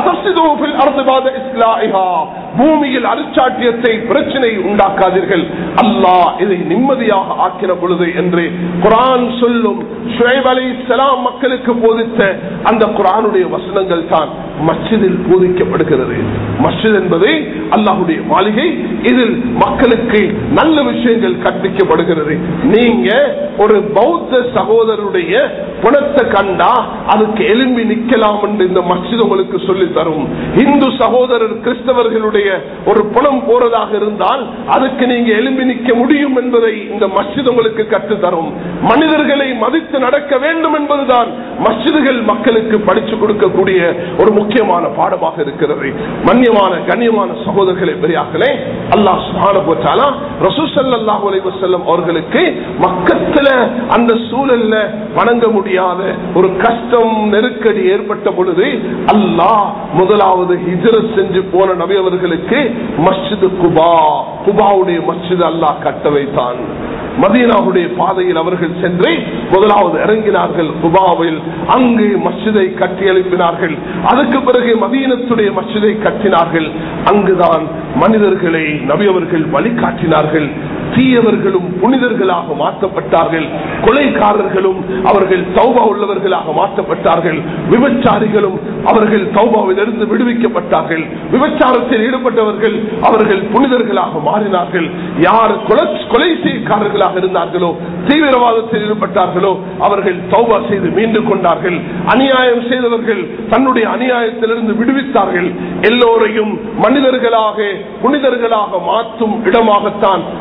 பூமியில் அரிச்சாட்டியத்தை பிரச்சனை உண்டாக்காதீர்கள் அல்லாஹ் இதை நிம்மதியாக ஆக்கின பொழுது என்று குரான் சொல்லும் ஷுவைப் அலி சலாம் மக்களுக்கு போதித்த அந்த குரானுடைய வசனங்கள் தான் மஸ்ஜிதில் போதிக்கப்படுகிறது மஸ்ஜித் என்பது அல்லாஹுடைய மாளிகை இதில் மக்களுக்கு நல்ல விஷயங்கள் கற்பிக்கப்படுகிறது நீங்க ஒரு பௌத்த சகோதரருடைய குணத்தை கண்டா அதுக்கு எலும்பி நிக்கலாம் என்று இந்த மஸ்ஜித் உங்களுக்கு சொல்லி தரும் இந்து சகோதரர் கிறிஸ்தவர்களுடைய ஒரு புலம் போறதாக இருந்தால் அதுக்கு நீங்க எலும்பி நிற்க முடியும் என்பதை இந்த மஸ்ஜித் உங்களுக்கு கற்று தரும் மனிதர்களை மதித்து நடக்க வேண்டும் என்பதுதான் மஸ்ஜிதுகள் மக்களுக்கு படிச்சு கொடுக்கக்கூடிய ஒரு முக்கியமான பாடமாக இருக்கிறது மன்னியமான கண்ணியமான சகோதரர்களை பெரியார்களே அல்லாஹ் சுபான ரசூசல்லாஹ் செல்லும் அவர்களுக்கு மக்கத்துல அந்த சூழல்ல வணங்க முடியாத ஒரு கஷ்டம் நெருக்கடி ஏற்பட்ட பொழுது அல்லாஹ் முதலாவது ஹிஜரத் செஞ்சு போன நபி அவர்களுக்கு மஸ்ஜிது குபா குபாவுடைய மஸ்ஜிது அல்லாஹ் கட்ட வைத்தான் மதீனாவுடைய பாதையில் அவர்கள் சென்று முதலாவது இறங்கினார்கள் குபாவில் அங்கு மஸ்ஜிதை கட்டி எழுப்பினார்கள் அதுக்கு பிறகு மதீனத்துடைய மஸ்ஜிதை கட்டினார்கள் அங்குதான் மனிதர்களை நபி அவர்கள் வழிகாட்டினார்கள் தீயவர்களும் புனிதர்களாக மாற்றப்பட்டார்கள் கொலைக்காரர்களும் அவர்கள் தௌபா உள்ளவர்களாக மாற்றப்பட்டார்கள் விபச்சாரிகளும் அவர்கள் தௌபாவிலிருந்து விடுவிக்கப்பட்டார்கள் விபச்சாரத்தில் ஈடுபட்டவர்கள் அவர்கள் புனிதர்களாக மாறினார்கள் யார் கொலை செய்யக்காரர்களாக இருந்தார்களோ தீவிரவாதத்தில் ஈடுபட்டார்களோ அவர்கள் தௌபா செய்து மீண்டு கொண்டார்கள் அநியாயம் செய்தவர்கள் தன்னுடைய அநியாயத்திலிருந்து விடுவித்தார்கள் எல்லோரையும் மனிதர்களாக புனிதர்களாக மாற்றும் இடமாகத்தான் மற்ற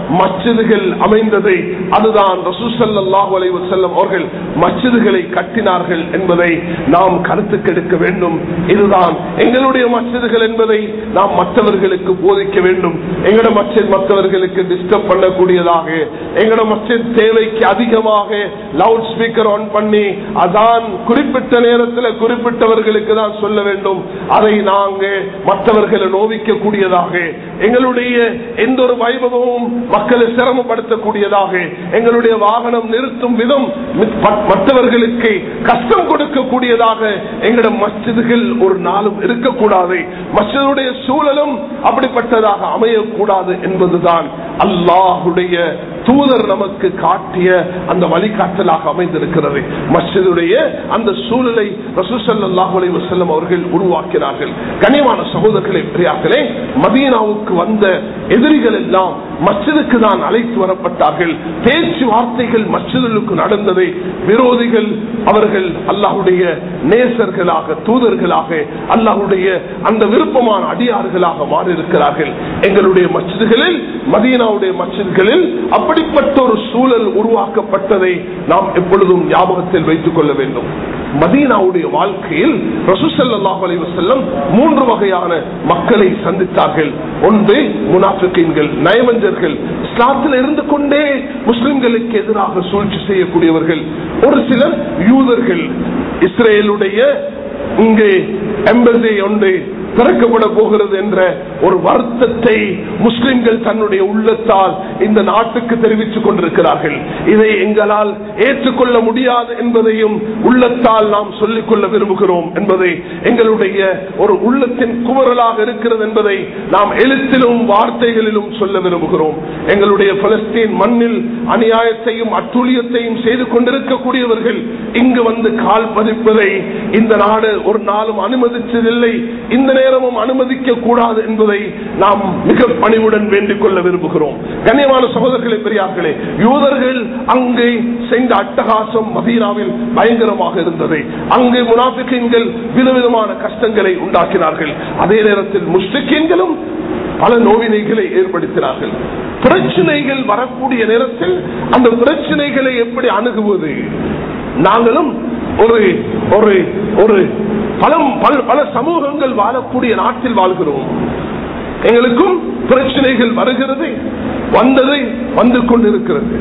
மஸ்ஜிதுகள் அமைந்தது அதுதான் ரசூசல்லாஹு அலைவு செல்லம் அவர்கள் மஸ்ஜிதுகளை கட்டினார்கள் என்பதை நாம் கருத்துக்கெடுக்க வேண்டும் இதுதான் எங்களுடைய மஸ்ஜிதுகள் என்பதை நாம் மற்றவர்களுக்கு போதிக்க வேண்டும் எங்களோட மஸ்ஜித் மற்றவர்களுக்கு டிஸ்டர்ப் பண்ணக்கூடியதாக எங்களோட மஸ்ஜித் தேவைக்கு அதிகமாக லவுட் ஸ்பீக்கர் ஆன் பண்ணி அதான் குறிப்பிட்ட நேரத்தில் குறிப்பிட்டவர்களுக்கு தான் சொல்ல வேண்டும் அதை நாங்க மற்றவர்களை நோவிக்க கூடியதாக எங்களுடைய எந்த ஒரு வைபவமும் மக்களை சிரமப்படுத்தக்கூடியதாக எங்களுடைய வாகனம் நிறுத்தும் விதம் மற்றவர்களுக்கு கஷ்டம் கொடுக்கக்கூடியதாக எங்களோட மஸ்ஜிதுகள் ஒரு நாளும் இருக்கக்கூடாது மஸ்ஜிதுடைய சூழலும் அப்படிப்பட்டதாக அமையக்கூடாது என்பதுதான் அல்லாஹுடைய தூதர் நமக்கு காட்டிய அந்த வழிகாட்டலாக அமைந்திருக்கிறது மஸ்ஜிதுடைய அந்த சூழலை ரசூசல்லாஹுலை வசல்லம் அவர்கள் உருவாக்கினார்கள் கனிவான சகோதரர்களை பெரியார்களே மதீனாவுக்கு வந்த எதிரிகள் எல்லாம் மஸ்ஜிதுக்கு தான் அழைத்து வரப்பட்டார்கள் பேச்சுவார்த்தைகள் மஸ்ஜிதுக்கு நடந்ததை விரோதிகள் அவர்கள் அல்லாஹுடைய நேசர்களாக தூதர்களாக அல்லாஹுடைய அந்த விருப்பமான அடியார்களாக மாறியிருக்கிறார்கள் எங்களுடைய மஸ்ஜிதுகளில் மதீனாவுடைய மஸ்ஜிதுகளில் அப்படிப்பட்ட ஒரு சூழல் உருவாக்கப்பட்டதை நாம் எப்பொழுதும் ஞாபகத்தில் வைத்துக் கொள்ள வேண்டும் மதீனாவுடைய வாழ்க்கையில் ரசூசல்லாஹ் அலைவசல்லம் மூன்று வகையான மக்களை சந்தித்தார்கள் ஒன்று முனாஃபிக்கீன்கள் நயவஞ்சர்கள் இஸ்லாத்தில் இருந்து கொண்டே முஸ்லிம்களுக்கு எதிராக சூழ்ச்சி செய்யக்கூடியவர்கள் ஒரு சிலர் யூதர்கள் இஸ்ரேலுடைய இங்கே எம்பசி ஒன்று திறக்கப்பட போகிறது என்ற ஒரு வருத்தத்தை முஸ்லிம்கள் தன்னுடைய உள்ளத்தால் இந்த நாட்டுக்கு தெரிவித்துக் கொண்டிருக்கிறார்கள் இதை எங்களால் ஏற்றுக்கொள்ள முடியாது என்பதையும் உள்ளத்தால் நாம் சொல்லிக் கொள்ள விரும்புகிறோம் என்பதை எங்களுடைய ஒரு உள்ளத்தின் குமரலாக இருக்கிறது என்பதை நாம் எழுத்திலும் வார்த்தைகளிலும் சொல்ல விரும்புகிறோம் எங்களுடைய பலஸ்தீன் மண்ணில் அநியாயத்தையும் அட்டுழியத்தையும் செய்து கொண்டிருக்கக்கூடியவர்கள் இங்கு வந்து கால் பதிப்பதை இந்த நாடு ஒரு நாளும் அனுமதிச்சதில்லை இந்த நேரமும் அனுமதிக்க கூடாது என்பதை நாம் மிக பணிவுடன் வேண்டிக் கொள்ள விரும்புகிறோம் கண்ணியமான சகோதரர்களே பெரியார்களே யூதர்கள் அங்கே செய்த அட்டகாசம் மதீனாவில் பயங்கரமாக இருந்தது அங்கே முனாபிக்கீன்கள் விதவிதமான கஷ்டங்களை உண்டாக்கினார்கள் அதே நேரத்தில் முஸ்லிக்கீன்களும் பல நோவினைகளை ஏற்படுத்தினார்கள் பிரச்சனைகள் வரக்கூடிய நேரத்தில் அந்த பிரச்சனைகளை எப்படி அணுகுவது நாங்களும் ஒரு ஒரு ஒரு பல பல சமூகங்கள் வாழக்கூடிய நாட்டில் வாழ்கிறோம் எங்களுக்கும் பிரச்சனைகள் வருகிறது வந்ததை வந்து கொண்டிருக்கிறது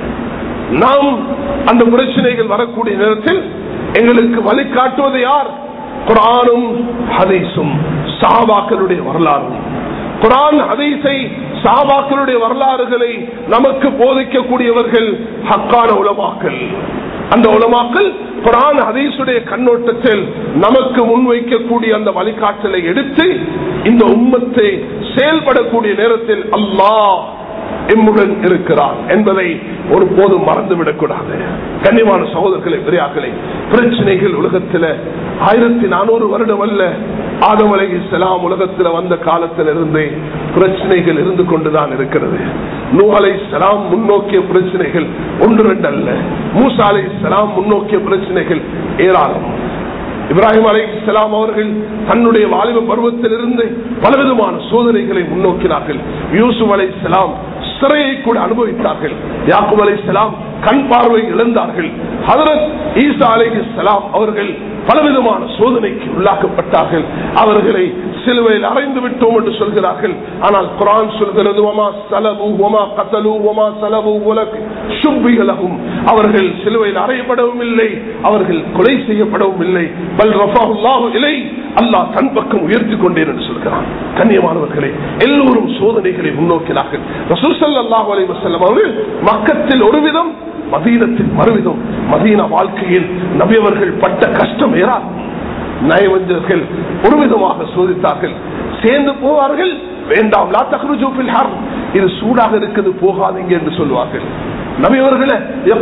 நாம் அந்த பிரச்சனைகள் வரக்கூடிய நேரத்தில் எங்களுக்கு வழிகாட்டுவது யார் குரானும் ஹதீஸும் சாபாக்களுடைய வரலாறும் குரான் ஹதீஸை சாபாக்களுடைய வரலாறுகளை நமக்கு போதிக்கக்கூடியவர்கள் ஹக்கான உலமாக்கல் அந்த உலமாக்கல் குரான் ஹதீசுடைய கண்ணோட்டத்தில் நமக்கு முன்வைக்கக்கூடிய அந்த வழிகாட்டலை எடுத்து இந்த உம்மத்தை செயல்படக்கூடிய நேரத்தில் அல்லாஹ் எம்முடன் இருக்கிறார் என்பதை ஒரு போதும் மறந்துவிடக் கூடாது கண்ணியமான சகோதரர்களை பெரியாக்களை பிரச்சனைகள் உலகத்தில் ஆயிரத்தி நானூறு வருடம் அல்ல ஆதம் அலை இஸ்லாம் உலகத்தில் வந்த காலத்தில் இருந்து பிரச்சனைகள் இருந்து கொண்டுதான் இருக்கிறது நூ அலை சலாம் முன்னோக்கிய பிரச்சனைகள் ஒன்று ரெண்டு அல்ல மூசா அலை சலாம் முன்னோக்கிய பிரச்சனைகள் ஏராளம் இப்ராஹிம் அலை இஸ்லாம் அவர்கள் தன்னுடைய வாலிப பருவத்தில் இருந்து பலவிதமான சோதனைகளை முன்னோக்கினார்கள் யூசுப் அலை இஸ்லாம் சிறையை கூட அனுபவித்தார்கள் யாக்குப் அலை இஸ்லாம் கண் பார்வை இழந்தார்கள் ஹதரத் ஈசா அலை இஸ்லாம் அவர்கள் பலவிதமான சோதனைக்கு உள்ளாக்கப்பட்டார்கள் அவர்களை சிலுவையில் அறைந்து விட்டோம் என்று சொல்கிறார்கள் ஆனால் குரான் சொல்கிறது ஒமா சலபு ஒமா கத்தலு ஒமா சலபு உலகு சுப்பிகளகும் அவர்கள் சிலுவையில் அறையப்படவும் இல்லை அவர்கள் கொலை செய்யப்படவும் இல்லை பல் ரஃபாஹுல்லாஹு இலை அல்லாஹ் தன் பக்கம் உயர்த்தி கொண்டேன் என்று சொல்கிறான் கண்ணியமானவர்களே எல்லோரும் சோதனைகளை முன்னோக்கினார்கள் ரசூசல் அல்லாஹ் அலை வசல்லம் அவர்கள் மக்கத்தில் ஒரு விதம் மதீனத்தில் மறுவிதம் மதீன வாழ்க்கையில் நபியவர்கள் பட்ட கஷ்டம் ஏறா நயவஞ்சர்கள் ஒரு விதமாக சோதித்தார்கள் சேர்ந்து போவார்கள் வேண்டாம் லா தஹ்ருஜூபில் ஹர் இது சூடாக இருக்குது போகாதீங்க என்று சொல்வார்கள் நபியவர்களே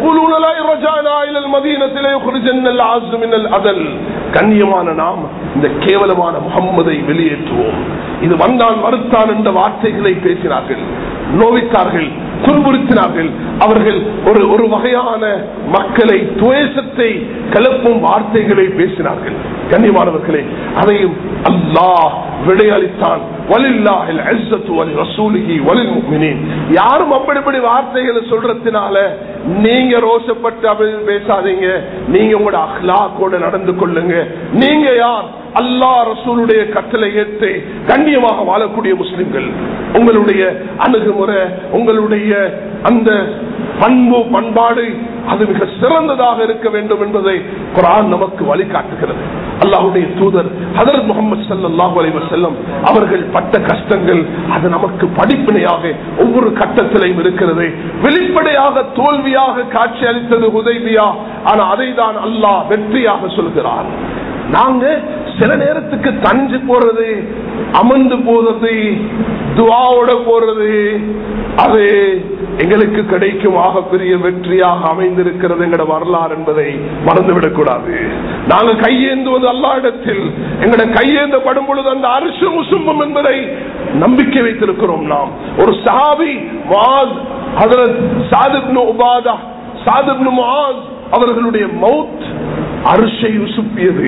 கண்ணியமான நாம் இந்த கேவலமான முகம்மதை வெளியேற்றுவோம் இது வந்தான் மறுத்தான் என்ற வார்த்தைகளை பேசினார்கள் நோவித்தார்கள் துன்புறுத்தினார்கள் அவர்கள் ஒரு ஒரு வகையான மக்களை துவேசத்தை கலப்பும் வார்த்தைகளை பேசினார்கள் கண்ணியமானவர்களே அதையும் அல்லாஹ் விடையளித்தான் வலில்லாஹில் இஸ்ஸத்து வலி ரசூலிஹி வலில் முஃமினீன் யாரும் அப்படிப்படி வார்த்தைகளை சொல்றதுனால நீங்க ரோஷப்பட்டு அப்படி பேசாதீங்க நீங்க உங்களோட அஹ்லாக்கோட நடந்து கொள்ளுங்க நீங்க யார் அல்லாஹ் ரசூலுடைய கட்டளை ஏற்று கண்ணியமாக வாழக்கூடிய முஸ்லிம்கள் உங்களுடைய அணுகுமுறை உங்களுடைய அந்த பண்பு பண்பாடு அது மிக சிறந்ததாக இருக்க வேண்டும் என்பதை குரான் நமக்கு வழிகாட்டுகிறது அல்லாஹுடைய தூதர் ஹதரத் முகமது சல்லாஹூ அலைஹி வஸல்லம் அவர்கள் பட்ட கஷ்டங்கள் அது நமக்கு படிப்பினையாக ஒவ்வொரு கட்டத்திலையும் இருக்கிறது வெளிப்படையாக தோல்வியாக காட்சி அளித்தது உதவியா ஆனா அதை தான் அல்லாஹ் வெற்றியாக சொல்கிறார் நாங்க சில நேரத்துக்கு தஞ்சு போறது அமர்ந்து போறது துவாவோட போறது அது எங்களுக்கு கிடைக்கும் ஆக பெரிய வெற்றியாக அமைந்திருக்கிறது எங்கட வரலாறு என்பதை மறந்துவிடக் கூடாது நாங்க கையேந்துவது அல்லா இடத்தில் எங்கட கையேந்தப்படும் பொழுது அந்த அரிசு முசும்பம் என்பதை நம்பிக்கை வைத்திருக்கிறோம் நாம் ஒரு சஹாபி வாஸ் ஹதரத் சாதிப்னு உபாதா சாதிப்னு முஆஸ் அவர்களுடைய மவுத் அரிசை உசுப்பியது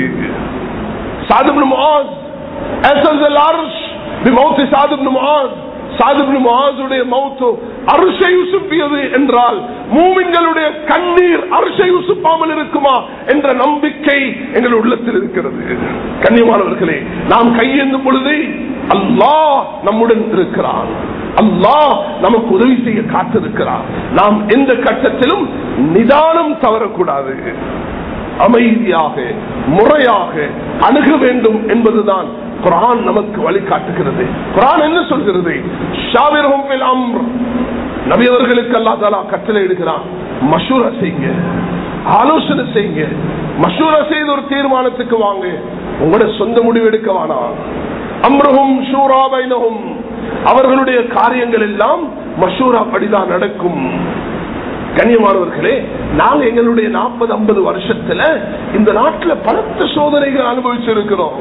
சாதிப்னு முஆஸ் அசல் அர்ஷ் பிமௌத் சாதிப்னு முஆஸ் சாதிப்னு முஆஸுடைய மௌத்து அரிசை உசுப்பியது என்றால் மூமின்களுடைய கண்ணீர் அரிசை உசுப்பாமல் இருக்குமா என்ற நம்பிக்கை எங்கள் உள்ளத்தில் இருக்கிறது கண்ணியமானவர்களே நாம் கையேந்தும் பொழுது அல்லாஹ் நம்முடன் இருக்கிறான் அல்லாஹ் நமக்கு உதவி செய்ய காத்திருக்கிறார் நாம் எந்த கட்டத்திலும் நிதானம் தவறக்கூடாது அமைதியாக முறையாக அணுக வேண்டும் என்பதுதான் குரான் நமக்கு வழிகாட்டுகிறது குரான் என்ன சொல்கிறது ஷாவிரகும் பில் அம்ர். நபியவர்களுக்கு அல்லா தாலா கட்டளை இடுகிறான் மஷூரா செய்யுங்க ஆலோசனை செய்யுங்க மஷூரா செய்து ஒரு தீர்மானத்துக்கு வாங்க உங்களோட சொந்த முடிவு எடுக்க வேணாம் அம்ரஹும் ஷூரா பைனஹும் அவர்களுடைய காரியங்கள் எல்லாம் மஷூரா படிதான் நடக்கும் கண்ணியமானவர்களே நாங்க எங்களுடைய நாற்பது ஐம்பது வருஷத்துல இந்த நாட்டுல பலத்த சோதனைகள் அனுபவிச்சிருக்கிறோம்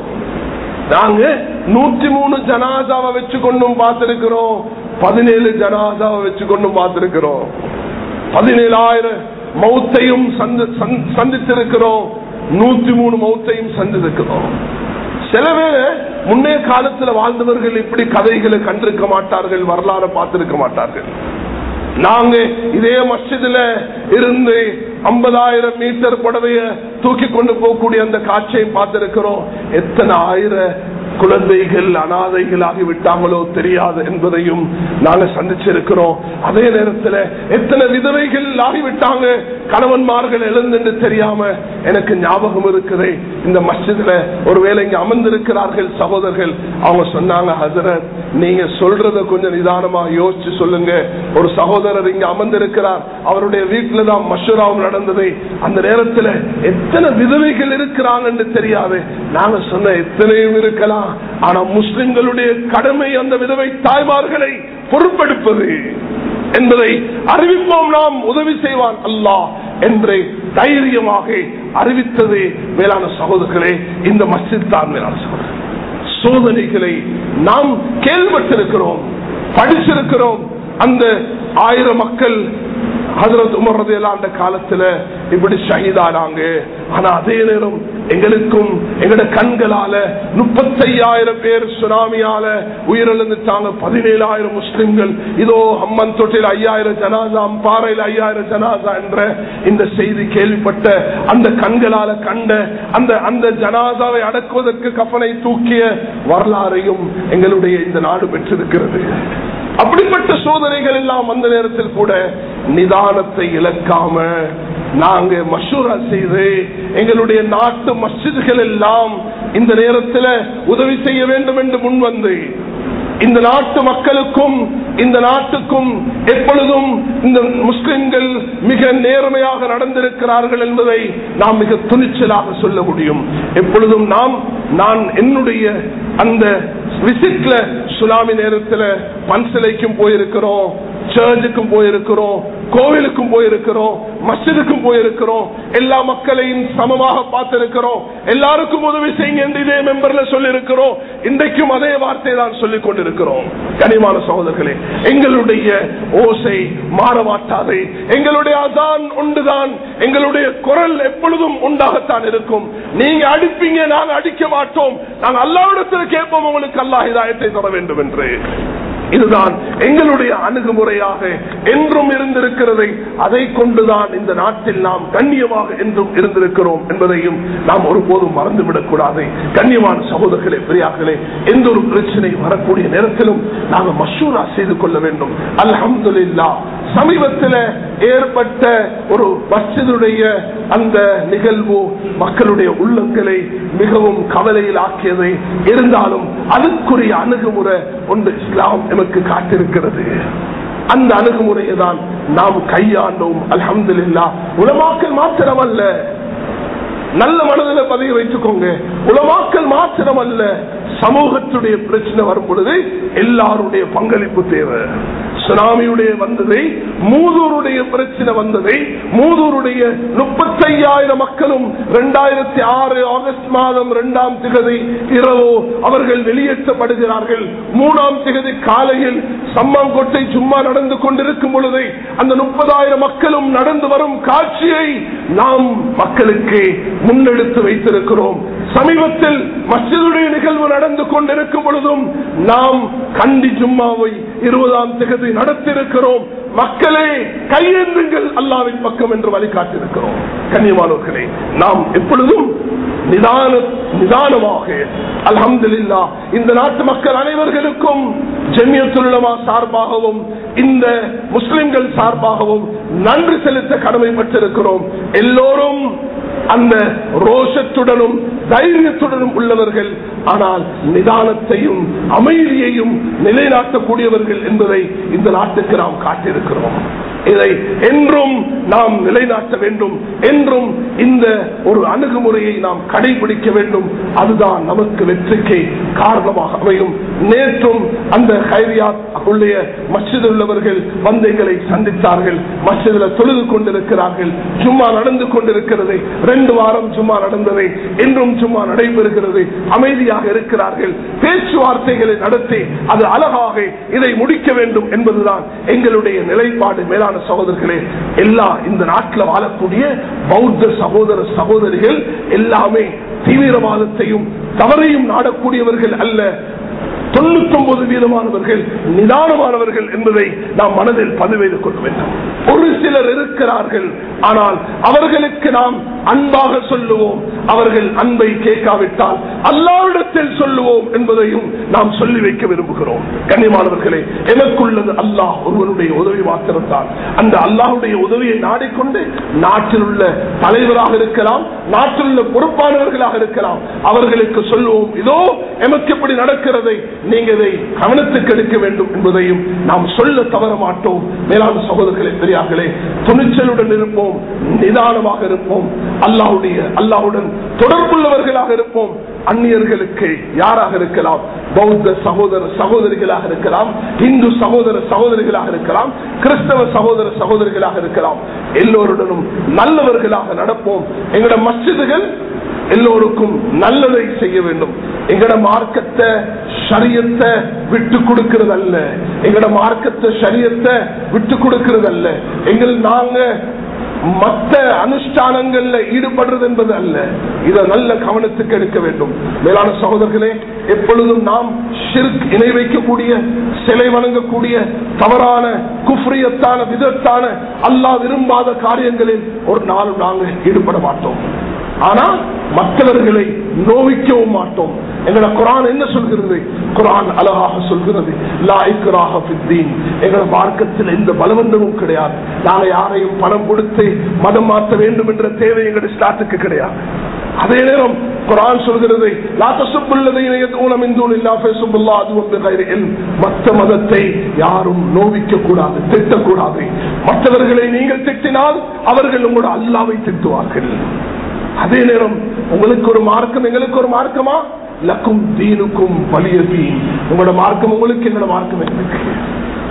நாங்க நூத்தி மூணு ஜனாதாவை வச்சு கொண்டும் பார்த்திருக்கிறோம் பதினேழு ஜனாதாவை வச்சு கொண்டும் பார்த்திருக்கிறோம் பதினேழாயிரம் மௌத்தையும் சந்தி- சந்தி- சந்தித்திருக்கிறோம் நூத்தி மூணு மௌத்தையும் சந்தித்திருக்கிறோம் சில பேர் முன்னைய காலத்துல வாழ்ந்தவர்கள் இப்படி கதைகளை கண்டிருக்க மாட்டார்கள் வரலாறு பார்த்திருக்க மாட்டார்கள் நாங்க இதே மஸ்ஜிதுல இருந்து ஐம்பதாயிரம் மீட்டர் புடவைய தூக்கி கொண்டு போகக்கூடிய அந்த காட்சியை பார்த்திருக்கிறோம் எத்தனை ஆயிரம் குழந்தைகள் அனாதைகள் ஆகிவிட்டாங்களோ தெரியாது என்பதையும் நாங்க சந்திச்சிருக்கிறோம் அதே நேரத்தில் எத்தனை விதவைகள் ஆகிவிட்டாங்க கணவன்மார்கள் எழுந்து தெரியாம எனக்கு ஞாபகம் இருக்குது இந்த மஸ்ஜிதுல ஒருவேளை இங்க அமர்ந்திருக்கிறார்கள் சகோதரர்கள் அவங்க சொன்னாங்க ஹசரத் நீங்க சொல்றத கொஞ்சம் நிதானமா யோசிச்சு சொல்லுங்க ஒரு சகோதரர் இங்க அமர்ந்திருக்கிறார் அவருடைய வீட்டுல தான் மஷூராவும் நடந்தது அந்த நேரத்துல எத்தனை விதவைகள் இருக்கிறாங்கன்னு தெரியாது நாங்க சொன்ன எத்தனையும் இருக்கலாம் ஆனா முஸ்லிம்களுடைய கடமை அந்த விதவை தாய்மார்களை பொறுப்பெடுப்பது என்பதை அறிவிப்போம் நாம் உதவி செய்வான் அல்லாஹ் என்று தைரியமாக அறிவித்தது மேலான சகோதரர்களே இந்த மஸ்ஜித் தான் மேலான சகோதரர் சோதனைகளை நாம் கேள்விப்பட்டிருக்கிறோம் படிச்சிருக்கிறோம் அந்த ஆயிரம் மக்கள் ஹசரத் உமர் ரதியல்லாஹு அந்த காலத்துல இப்படி ஷஹீதானாங்க ஆனா அதே நேரம் எங்களுக்கும் எங்கட கண்களால முப்பத்தையாயிரம் பேர் சுனாமியால உயிரிழந்துட்டாங்க பதினேழாயிரம் முஸ்லிம்கள் இதோ அம்மன் தொட்டில் ஐயாயிரம் ஜனாசா பாறையில் ஐயாயிரம் ஜனாசா என்ற இந்த செய்தி கேள்விப்பட்ட அந்த கண்களால கண்ட அந்த அந்த ஜனாசாவை அடக்குவதற்கு கஃனை தூக்கிய வரலாறையும் எங்களுடைய இந்த நாடு பெற்றிருக்கிறது அப்படிப்பட்ட சோதனைகள் எல்லாம் அந்த நேரத்தில் கூட நிதானத்தை இழக்காம நாங்க மஷூரா செய்து எங்களுடைய நாட்டு மஸ்ஜிதுகள் எல்லாம் இந்த நேரத்தில் உதவி செய்ய வேண்டும் என்று முன் வந்து இந்த நாட்டு மக்களுக்கும் இந்த நாட்டுக்கும் எப்பொழுதும் இந்த முஸ்லிம்கள் மிக நேர்மையாக நடந்திருக்கிறார்கள் என்பதை நாம் மிக துணிச்சலாக சொல்ல முடியும் எப்பொழுதும் நாம் நான் என்னுடைய அந்த விசிட்ல சுனாமி நேரத்தில் பன்சிலைக்கும் போயிருக்கிறோம் சர்ச்சுக்கும் போயிருக்கிறோம் கோவிலுக்கும் போயிருக்கிறோம் மஸ்ஜிதுக்கும் போயிருக்கிறோம் எல்லா மக்களையும் சமமாக பார்த்திருக்கிறோம் எல்லாருக்கும் உதவி செய்யுங்க என்று இதே மெம்பர்ல சொல்லி இருக்கிறோம் இன்றைக்கும் அதே வார்த்தை தான் சொல்லிக் கொண்டிருக்கிறோம் கனிமான சகோதரர்களே எங்களுடைய ஓசை மாறமாட்டாது எங்களுடைய அதான் உண்டுதான் எங்களுடைய குரல் எப்பொழுதும் உண்டாகத்தான் இருக்கும் நீங்க அடிப்பீங்க நாங்க அடிக்க மாட்டோம் நாங்க அல்லாவிடத்தில் கேட்போம் உங்களுக்கு அல்லாஹ் இதாயத்தை தர வேண்டும் என்று இதுதான் எங்களுடைய அணுகுமுறையாக என்றும் இருந்திருக்கிறதை அதை கொண்டுதான் இந்த நாட்டில் நாம் கண்ணியமாக என்றும் இருந்திருக்கிறோம் என்பதையும் நாம் ஒருபோதும் மறந்துவிடக் கூடாது கண்ணியமான சகோதரர்களே பெரியார்களே எந்த ஒரு பிரச்சனை வரக்கூடிய நேரத்திலும் நாங்கள் மஷூரா செய்து கொள்ள வேண்டும் அல்ஹம்துலில்லா சமீபத்தில் ஏற்பட்ட ஒரு மஸ்ஜிதுடைய அந்த நிகழ்வு மக்களுடைய உள்ளங்களை மிகவும் கவலையில் ஆக்கியது இருந்தாலும் அதுக்குரிய அணுகுமுறை ஒன்று இஸ்லாம் எமக்கு காட்டிருக்கிறது அந்த அணுகுமுறையை தான் நாம் கையாண்டோம் அல்ஹம்துலில்லா உலமாக்கல் மாத்திரமல்ல நல்ல மனதில் பதிய வைத்துக்கோங்க உலமாக்கல் மாத்திரம் அல்ல சமூகத்துடைய பிரச்சனை வரும் பொழுது எல்லாருடைய பங்களிப்பு தேவை சுனாமியுடைய வந்ததை மூதூருடைய பிரச்சனை வந்ததை மூதூருடைய முப்பத்தையாயிரம் மக்களும் இரண்டாயிரத்தி ஆறு ஆகஸ்ட் மாதம் இரண்டாம் திகதி இரவோ அவர்கள் வெளியேற்றப்படுகிறார்கள் மூணாம் திகதி காலையில் சம்மாங்கோட்டை சும்மா நடந்து கொண்டிருக்கும் பொழுது அந்த முப்பதாயிரம் மக்களும் நடந்து வரும் காட்சியை நாம் மக்களுக்கு முன்னெடுத்து வைத்திருக்கிறோம் சமீபத்தில் மஸ்ஜிதுடைய நிகழ்வு நடந்து கொண்டிருக்கும் பொழுதும் நாம் கண்டி ஜும்மாவை இருபதாம் திகதி நடத்திருக்கிறோம் மக்களே கையேந்துங்கள் அல்லாவின் பக்கம் என்று வழிகாட்டிருக்கிறோம் கண்ணியமானவர்களே நாம் எப்பொழுதும் நிதான நிதானமாக அல்ஹம்துலில்லா இந்த நாட்டு மக்கள் அனைவர்களுக்கும் ஜெமியத்துள்ளமா சார்பாகவும் இந்த முஸ்லிம்கள் சார்பாகவும் நன்றி செலுத்த கடமைப்பட்டிருக்கிறோம் எல்லோரும் அந்த ரோஷத்துடனும் தைரியத்துடனும் உள்ளவர்கள் ஆனால் நிதானத்தையும் அமைதியையும் நிலைநாட்டக்கூடியவர்கள் என்பதை இந்த நாட்டுக்கு நாம் காட்டியிருக்கிறோம் இதை என்றும் நாம் நிலைநாட்ட வேண்டும் என்றும் இந்த ஒரு அணுகுமுறையை நாம் கடைபிடிக்க வேண்டும் அதுதான் நமக்கு வெற்றிக்கு காரணமாக அமையும் நேற்றும் அந்த ஹைரியாத் உள்ளே மஸ்ஜித் உள்ளவர்கள் வந்து எங்களை சந்தித்தார்கள் மஸ்ஜிதில் தொழுது கொண்டிருக்கிறார்கள் சும்மா நடந்து கொண்டிருக்கிறது ரெண்டு வாரம் சும்மா நடந்தது என்றும் சும்மா நடைபெறுகிறது அமைதியாக இருக்கிறார்கள் பேச்சுவார்த்தைகளை நடத்தி அது அழகாக இதை முடிக்க வேண்டும் என்பதுதான் எங்களுடைய நிலைப்பாடு மேலான சகோதரர்களே எல்லா இந்த நாட்டில் வாழக்கூடிய பௌத்த சகோதர சகோதரிகள் எல்லாமே தீவிரவாதத்தையும் தவறையும் நாடக்கூடியவர்கள் அல்ல தொண்ணூத்தி ஒன்பது வீதமானவர்கள் நிதானமானவர்கள் என்பதை நாம் மனதில் பதிவைது கொள்ள வேண்டும் ஒரு சிலர் இருக்கிறார்கள் ஆனால் அவர்களுக்கு நாம் அன்பாக சொல்லுவோம் அவர்கள் அன்பை கேட்காவிட்டால் அல்லாவிடத்தில் சொல்லுவோம் என்பதையும் நாம் சொல்லி வைக்க விரும்புகிறோம் கண்ணியமானவர்களே எனக்குள்ளது அல்லாஹ் ஒருவனுடைய உதவி மாத்திரம்தான் அந்த அல்லாஹுடைய உதவியை நாடிக்கொண்டு நாட்டில் உள்ள தலைவராக இருக்கலாம் நாட்டில் உள்ள பொறுப்பானவர்களாக இருக்கலாம் அவர்களுக்கு சொல்லுவோம் இதோ எமக்கு எப்படி நடக்கிறதை நீங்க இதை கவனத்துக்கு எடுக்க வேண்டும் என்பதையும் நாம் சொல்ல தவற மாட்டோம் மேலான சகோதரர்களே பெரியார்களே துணிச்சலுடன் இருப்போம் நிதானமாக இருப்போம் அல்லாவுடைய அல்லாவுடன் தொடர்புள்ளவர்களாக இருப்போம் அந்நியர்களுக்கு யாராக இருக்கலாம் பௌத்த சகோதர சகோதரிகளாக இருக்கலாம் இந்து சகோதர சகோதரிகளாக இருக்கலாம் கிறிஸ்தவ சகோதர சகோதரிகளாக இருக்கலாம் எல்லோருடனும் நல்லவர்களாக நடப்போம் எங்களோட மஸ்ஜிதுகள் எல்லோருக்கும் நல்லதை செய்ய வேண்டும் எங்கட மார்க்கத்தை சரியத்தை விட்டு கொடுக்கிறது அல்ல எங்கட மார்க்கத்தை சரியத்தை விட்டு கொடுக்கிறது அல்ல எங்கள் நாங்க மற்ற அனுஷ்டானங்கள்ல ஈடுபடுறது என்பது அல்ல இதை நல்ல கவனத்துக்கு எடுக்க வேண்டும் மேலான சகோதரர்களே எப்பொழுதும் நாம் ஷிர்க் இணை வைக்கக்கூடிய சிலை வணங்கக்கூடிய தவறான குஃப்ரியத்தான விதத்தான அல்லாஹ் விரும்பாத காரியங்களில் ஒரு நாளும் நாங்கள் ஈடுபட மாட்டோம் ஆனா மற்றவர்களை நோவிக்கவும் மாட்டோம் எங்களோட குரான் என்ன சொல்கிறது குரான் அழகாக சொல்கிறது லாய்க்கராக எங்களோட மார்க்கத்தில் எந்த பலவந்தமும் கிடையாது நாங்க யாரையும் பணம் கொடுத்து மதம் மாற்ற வேண்டும் என்ற தேவை எங்களுடைய ஸ்டாட்டுக்கு கிடையாது அதே நேரம் குரான் சொல்கிறது மற்ற மதத்தை யாரும் நோவிக்க கூடாது திட்டக்கூடாது மற்றவர்களை நீங்கள் திட்டினால் அவர்கள் உங்களோட அல்லாவை திட்டுவார்கள் அதே நேரம் உங்களுக்கு ஒரு மார்க்கம் எங்களுக்கு ஒரு மார்க்கமா லக்கும் தீனுக்கும் வலிய தீன் உங்களோட மார்க்கம் உங்களுக்கு எங்களோட மார்க்கம் எங்களுக்கு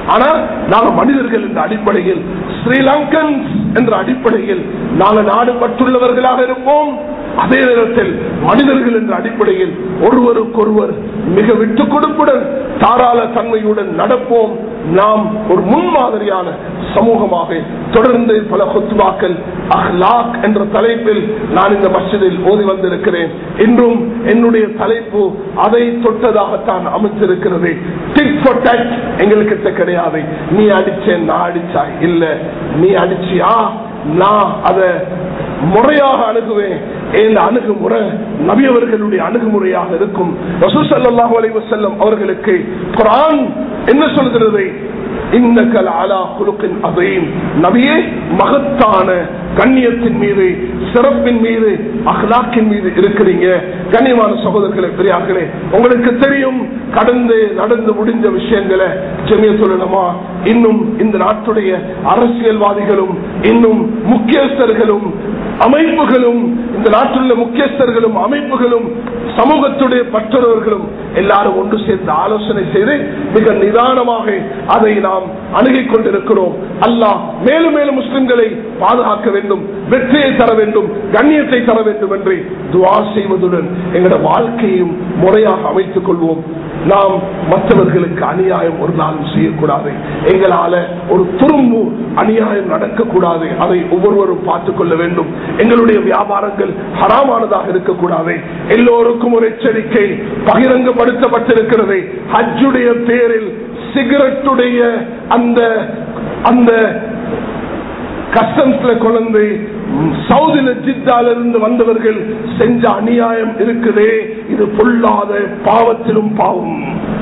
ஆனா நாங்க மனிதர்கள் என்ற அடிப்படையில் ஸ்ரீலங்கன் என்ற அடிப்படையில் நாங்க நாடு பற்றுள்ளவர்களாக இருப்போம் அதே நேரத்தில் மனிதர்கள் என்ற அடிப்படையில் ஒருவருக்கொருவர் மிக விட்டுக் கொடுப்புடன் தாராள தன்மையுடன் நடப்போம் நாம் ஒரு முன்மாதிரியான சமூகமாக தொடர்ந்து பல கொத்துவாக்கள் அஹ்லாக் என்ற தலைப்பில் நான் இந்த மஸ்ஜிதில் ஓதி வந்திருக்கிறேன் இன்றும் என்னுடைய தலைப்பு அதை தொட்டதாகத்தான் அமைச்சிருக்கிறது டிக் for tat எங்களுக்கு கிடையாது நீ அடிச்சேன் நான் அடிச்சா இல்ல நீ அடிச்சியா நான் அதை முறையாக அணுகுவேன் இந்த அணுகுமுறை நபியவர்களுடைய அணுகுமுறையாக இருக்கும் ரசூசல்லாஹு அலைஹி வஸல்லம் அவர்களுக்கு குர்ஆன் என்ன சொல்கிறது இன்னக்கல் அலா குலுக்கின் அதையும் நபியே மகத்தான கண்ணியத்தின் மீது சிறப்பின் மீது அஹ்லாக்கின் மீது இருக்கிறீங்க கண்ணியமான சகோதரர்களே பெரியார்களே உங்களுக்கு தெரியும் கடந்து நடந்து முடிஞ்ச விஷயங்களை ஜெமிய சொல்லணுமா இன்னும் இந்த நாட்டுடைய அரசியல்வாதிகளும் இன்னும் முக்கியஸ்தர்களும் அமைப்புகளும் இந்த நாட்டில் உள்ள முக்கியஸ்தர்களும் அமைப்புகளும் சமூகத்துடைய மற்றவர்களும் எல்லாரும் ஒன்று சேர்ந்து ஆலோசனை செய்து மிக நிதானமாக அதை நாம் அணுகிக் கொண்டிருக்கிறோம் அல்லாஹ் மேலும் மேலும் முஸ்லிம்களை பாதுகாக்க வேண்டும் வெற்றியை தர வேண்டும் கண்ணியத்தை தர வேண்டும் என்று துவா செய்வதுடன் எங்களோட வாழ்க்கையும் முறையாக அமைத்துக் கொள்வோம் நாம் மற்றவர்களுக்கு அநியாயம் ஒரு நாளும் செய்யக்கூடாது எங்களால ஒரு துரும்பு அநியாயம் நடக்கக்கூடாது அதை ஒவ்வொருவரும் பார்த்துக் கொள்ள வேண்டும் எங்களுடைய வியாபாரங்கள் ஹராமானதாக இருக்கக்கூடாது எல்லோருக்கும் ஒரு எச்சரிக்கை பகிரங்கப்படுத்தப்பட்டிருக்கிறது ஹஜ்ஜுடைய பேரில் சிகரெட்டுடைய அந்த அந்த கஸ்டம்ஸ்ல கொண்டு சவுதில ஜித்தால இருந்து வந்தவர்கள் செஞ்ச அநியாயம் இருக்குதே இது பொல்லாத பாவத்திலும் பாவம்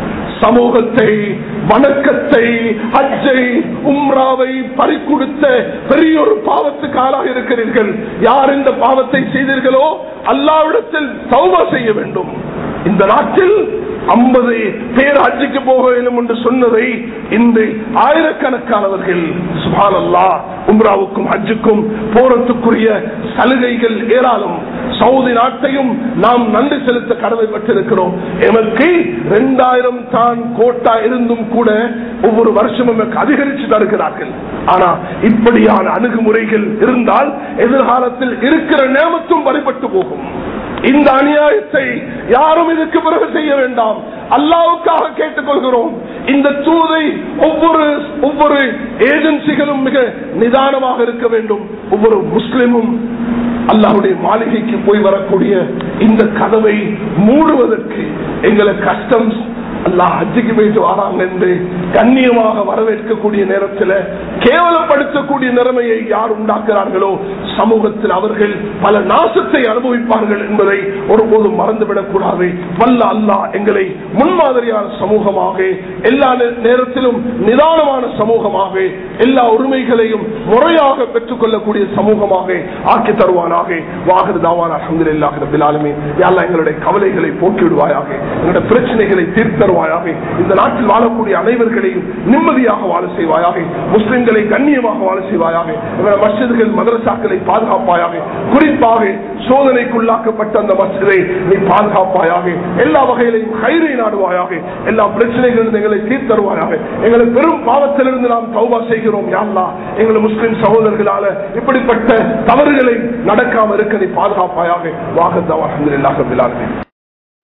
சமூகத்தை வணக்கத்தை அஜை உம்ராவை பறிக்கொடுத்த பெரிய ஒரு பாவத்துக்கு ஆளாக இருக்கிறீர்கள் யார் இந்த பாவத்தை செய்தீர்களோ அல்லாவிடத்தில் சௌபா செய்ய வேண்டும் இந்த நாட்டில் ஐம்பது பேர் ஹஜ்ஜுக்கு போக வேண்டும் என்று சொன்னதை இன்று ஆயிரக்கணக்கானவர்கள் சுபான் அல்லா உம்ராவுக்கும் ஹஜ்ஜுக்கும் போறதுக்குரிய சலுகைகள் ஏராளம் சவுதி நாட்டையும் நாம் நன்றி செலுத்த கடமைப்பட்டிருக்கிறோம் எமக்கு இரண்டாயிரம் தான் கோட்டா இருந்தும் கூட ஒவ்வொரு வருஷமும் எமக்கு அதிகரித்து தருகிறார்கள் ஆனா இப்படியான அணுகுமுறைகள் இருந்தால் எதிர்காலத்தில் இருக்கிற நேமத்தும் வழிபட்டு போகும் இந்த அநியாயத்தை யாரும் இதுக்கு பிறகு செய்ய வேண்டாம் அல்லாவுக்காக கேட்டுக்கொள்கிறோம் இந்த தூதை ஒவ்வொரு ஒவ்வொரு ஏஜென்சிகளும் மிக நிதானமாக இருக்க வேண்டும் ஒவ்வொரு முஸ்லிமும் அல்லாவுடைய மாளிகைக்கு போய் வரக்கூடிய இந்த கதவை மூடுவதற்கு எங்களை கஸ்டம்ஸ் அல்லாஹ் ஹஜ்ஜுக்கு போயிட்டு வராங்க என்று கண்ணியமாக வரவேற்கக்கூடிய நேரத்தில் கேவலப்படுத்தக்கூடிய நிலைமையை யார் உண்டாக்குறார்களோ சமூகத்தில் அவர்கள் பல நாசத்தை அனுபவிப்பார்கள் என்பதை ஒருபோதும் மறந்துவிடக் கூடாது வல்ல அல்லாஹ் எங்களை முன்மாதிரியான சமூகமாக எல்லா நே- நேரத்திலும் நிதானமான சமூகமாக எல்லா உரிமைகளையும் முறையாக பெற்றுக் கொள்ளக்கூடிய சமூகமாக ஆக்கி தருவானாக வாகர்தாவான் அஹமதுல்லாஹ் ரபில் ஆலமீன் யா அல்லாஹ் எங்களுடைய கவலைகளை போக்கி விடுவாயாக எங்களுடைய பிரச்சனைகளை தீர்த்தருவாயாக இந்த நாட்டில் வாழக்கூடிய அனைவர்களையும் நிம்மதியாக வாழ செய்வாயாக முஸ்லிம்களை கண்ணியமாக வாழ செய்வாயாக எங்களுடைய மஸ்ஜிதுகள் மதரசாக்களை பாதுகாப்பாயாக குறிப்பாக சோதனைக்குள்ளாக்கப்பட்ட அந்த மஸ்ஜிதை நீ பாதுகாப்பாயாக எல்லா வகையிலையும் கயிறை நாடுவாயாக எல்லா பிரச்சனைகளும் எங்களை தீர்த்தருவாயாக எங்களை பெரும் பாவத்திலிருந்து நாம் தௌபா செய்கிறோம் யாழ்லா எங்களை முஸ்லிம் சகோதரர்களால இப்படிப்பட்ட தவறுகளை நடக்காம இருக்க நீ பாதுகாப்பாயாக வாகத்தவா அஹமதுல்லாஹ் ரபில் ஆலமீன்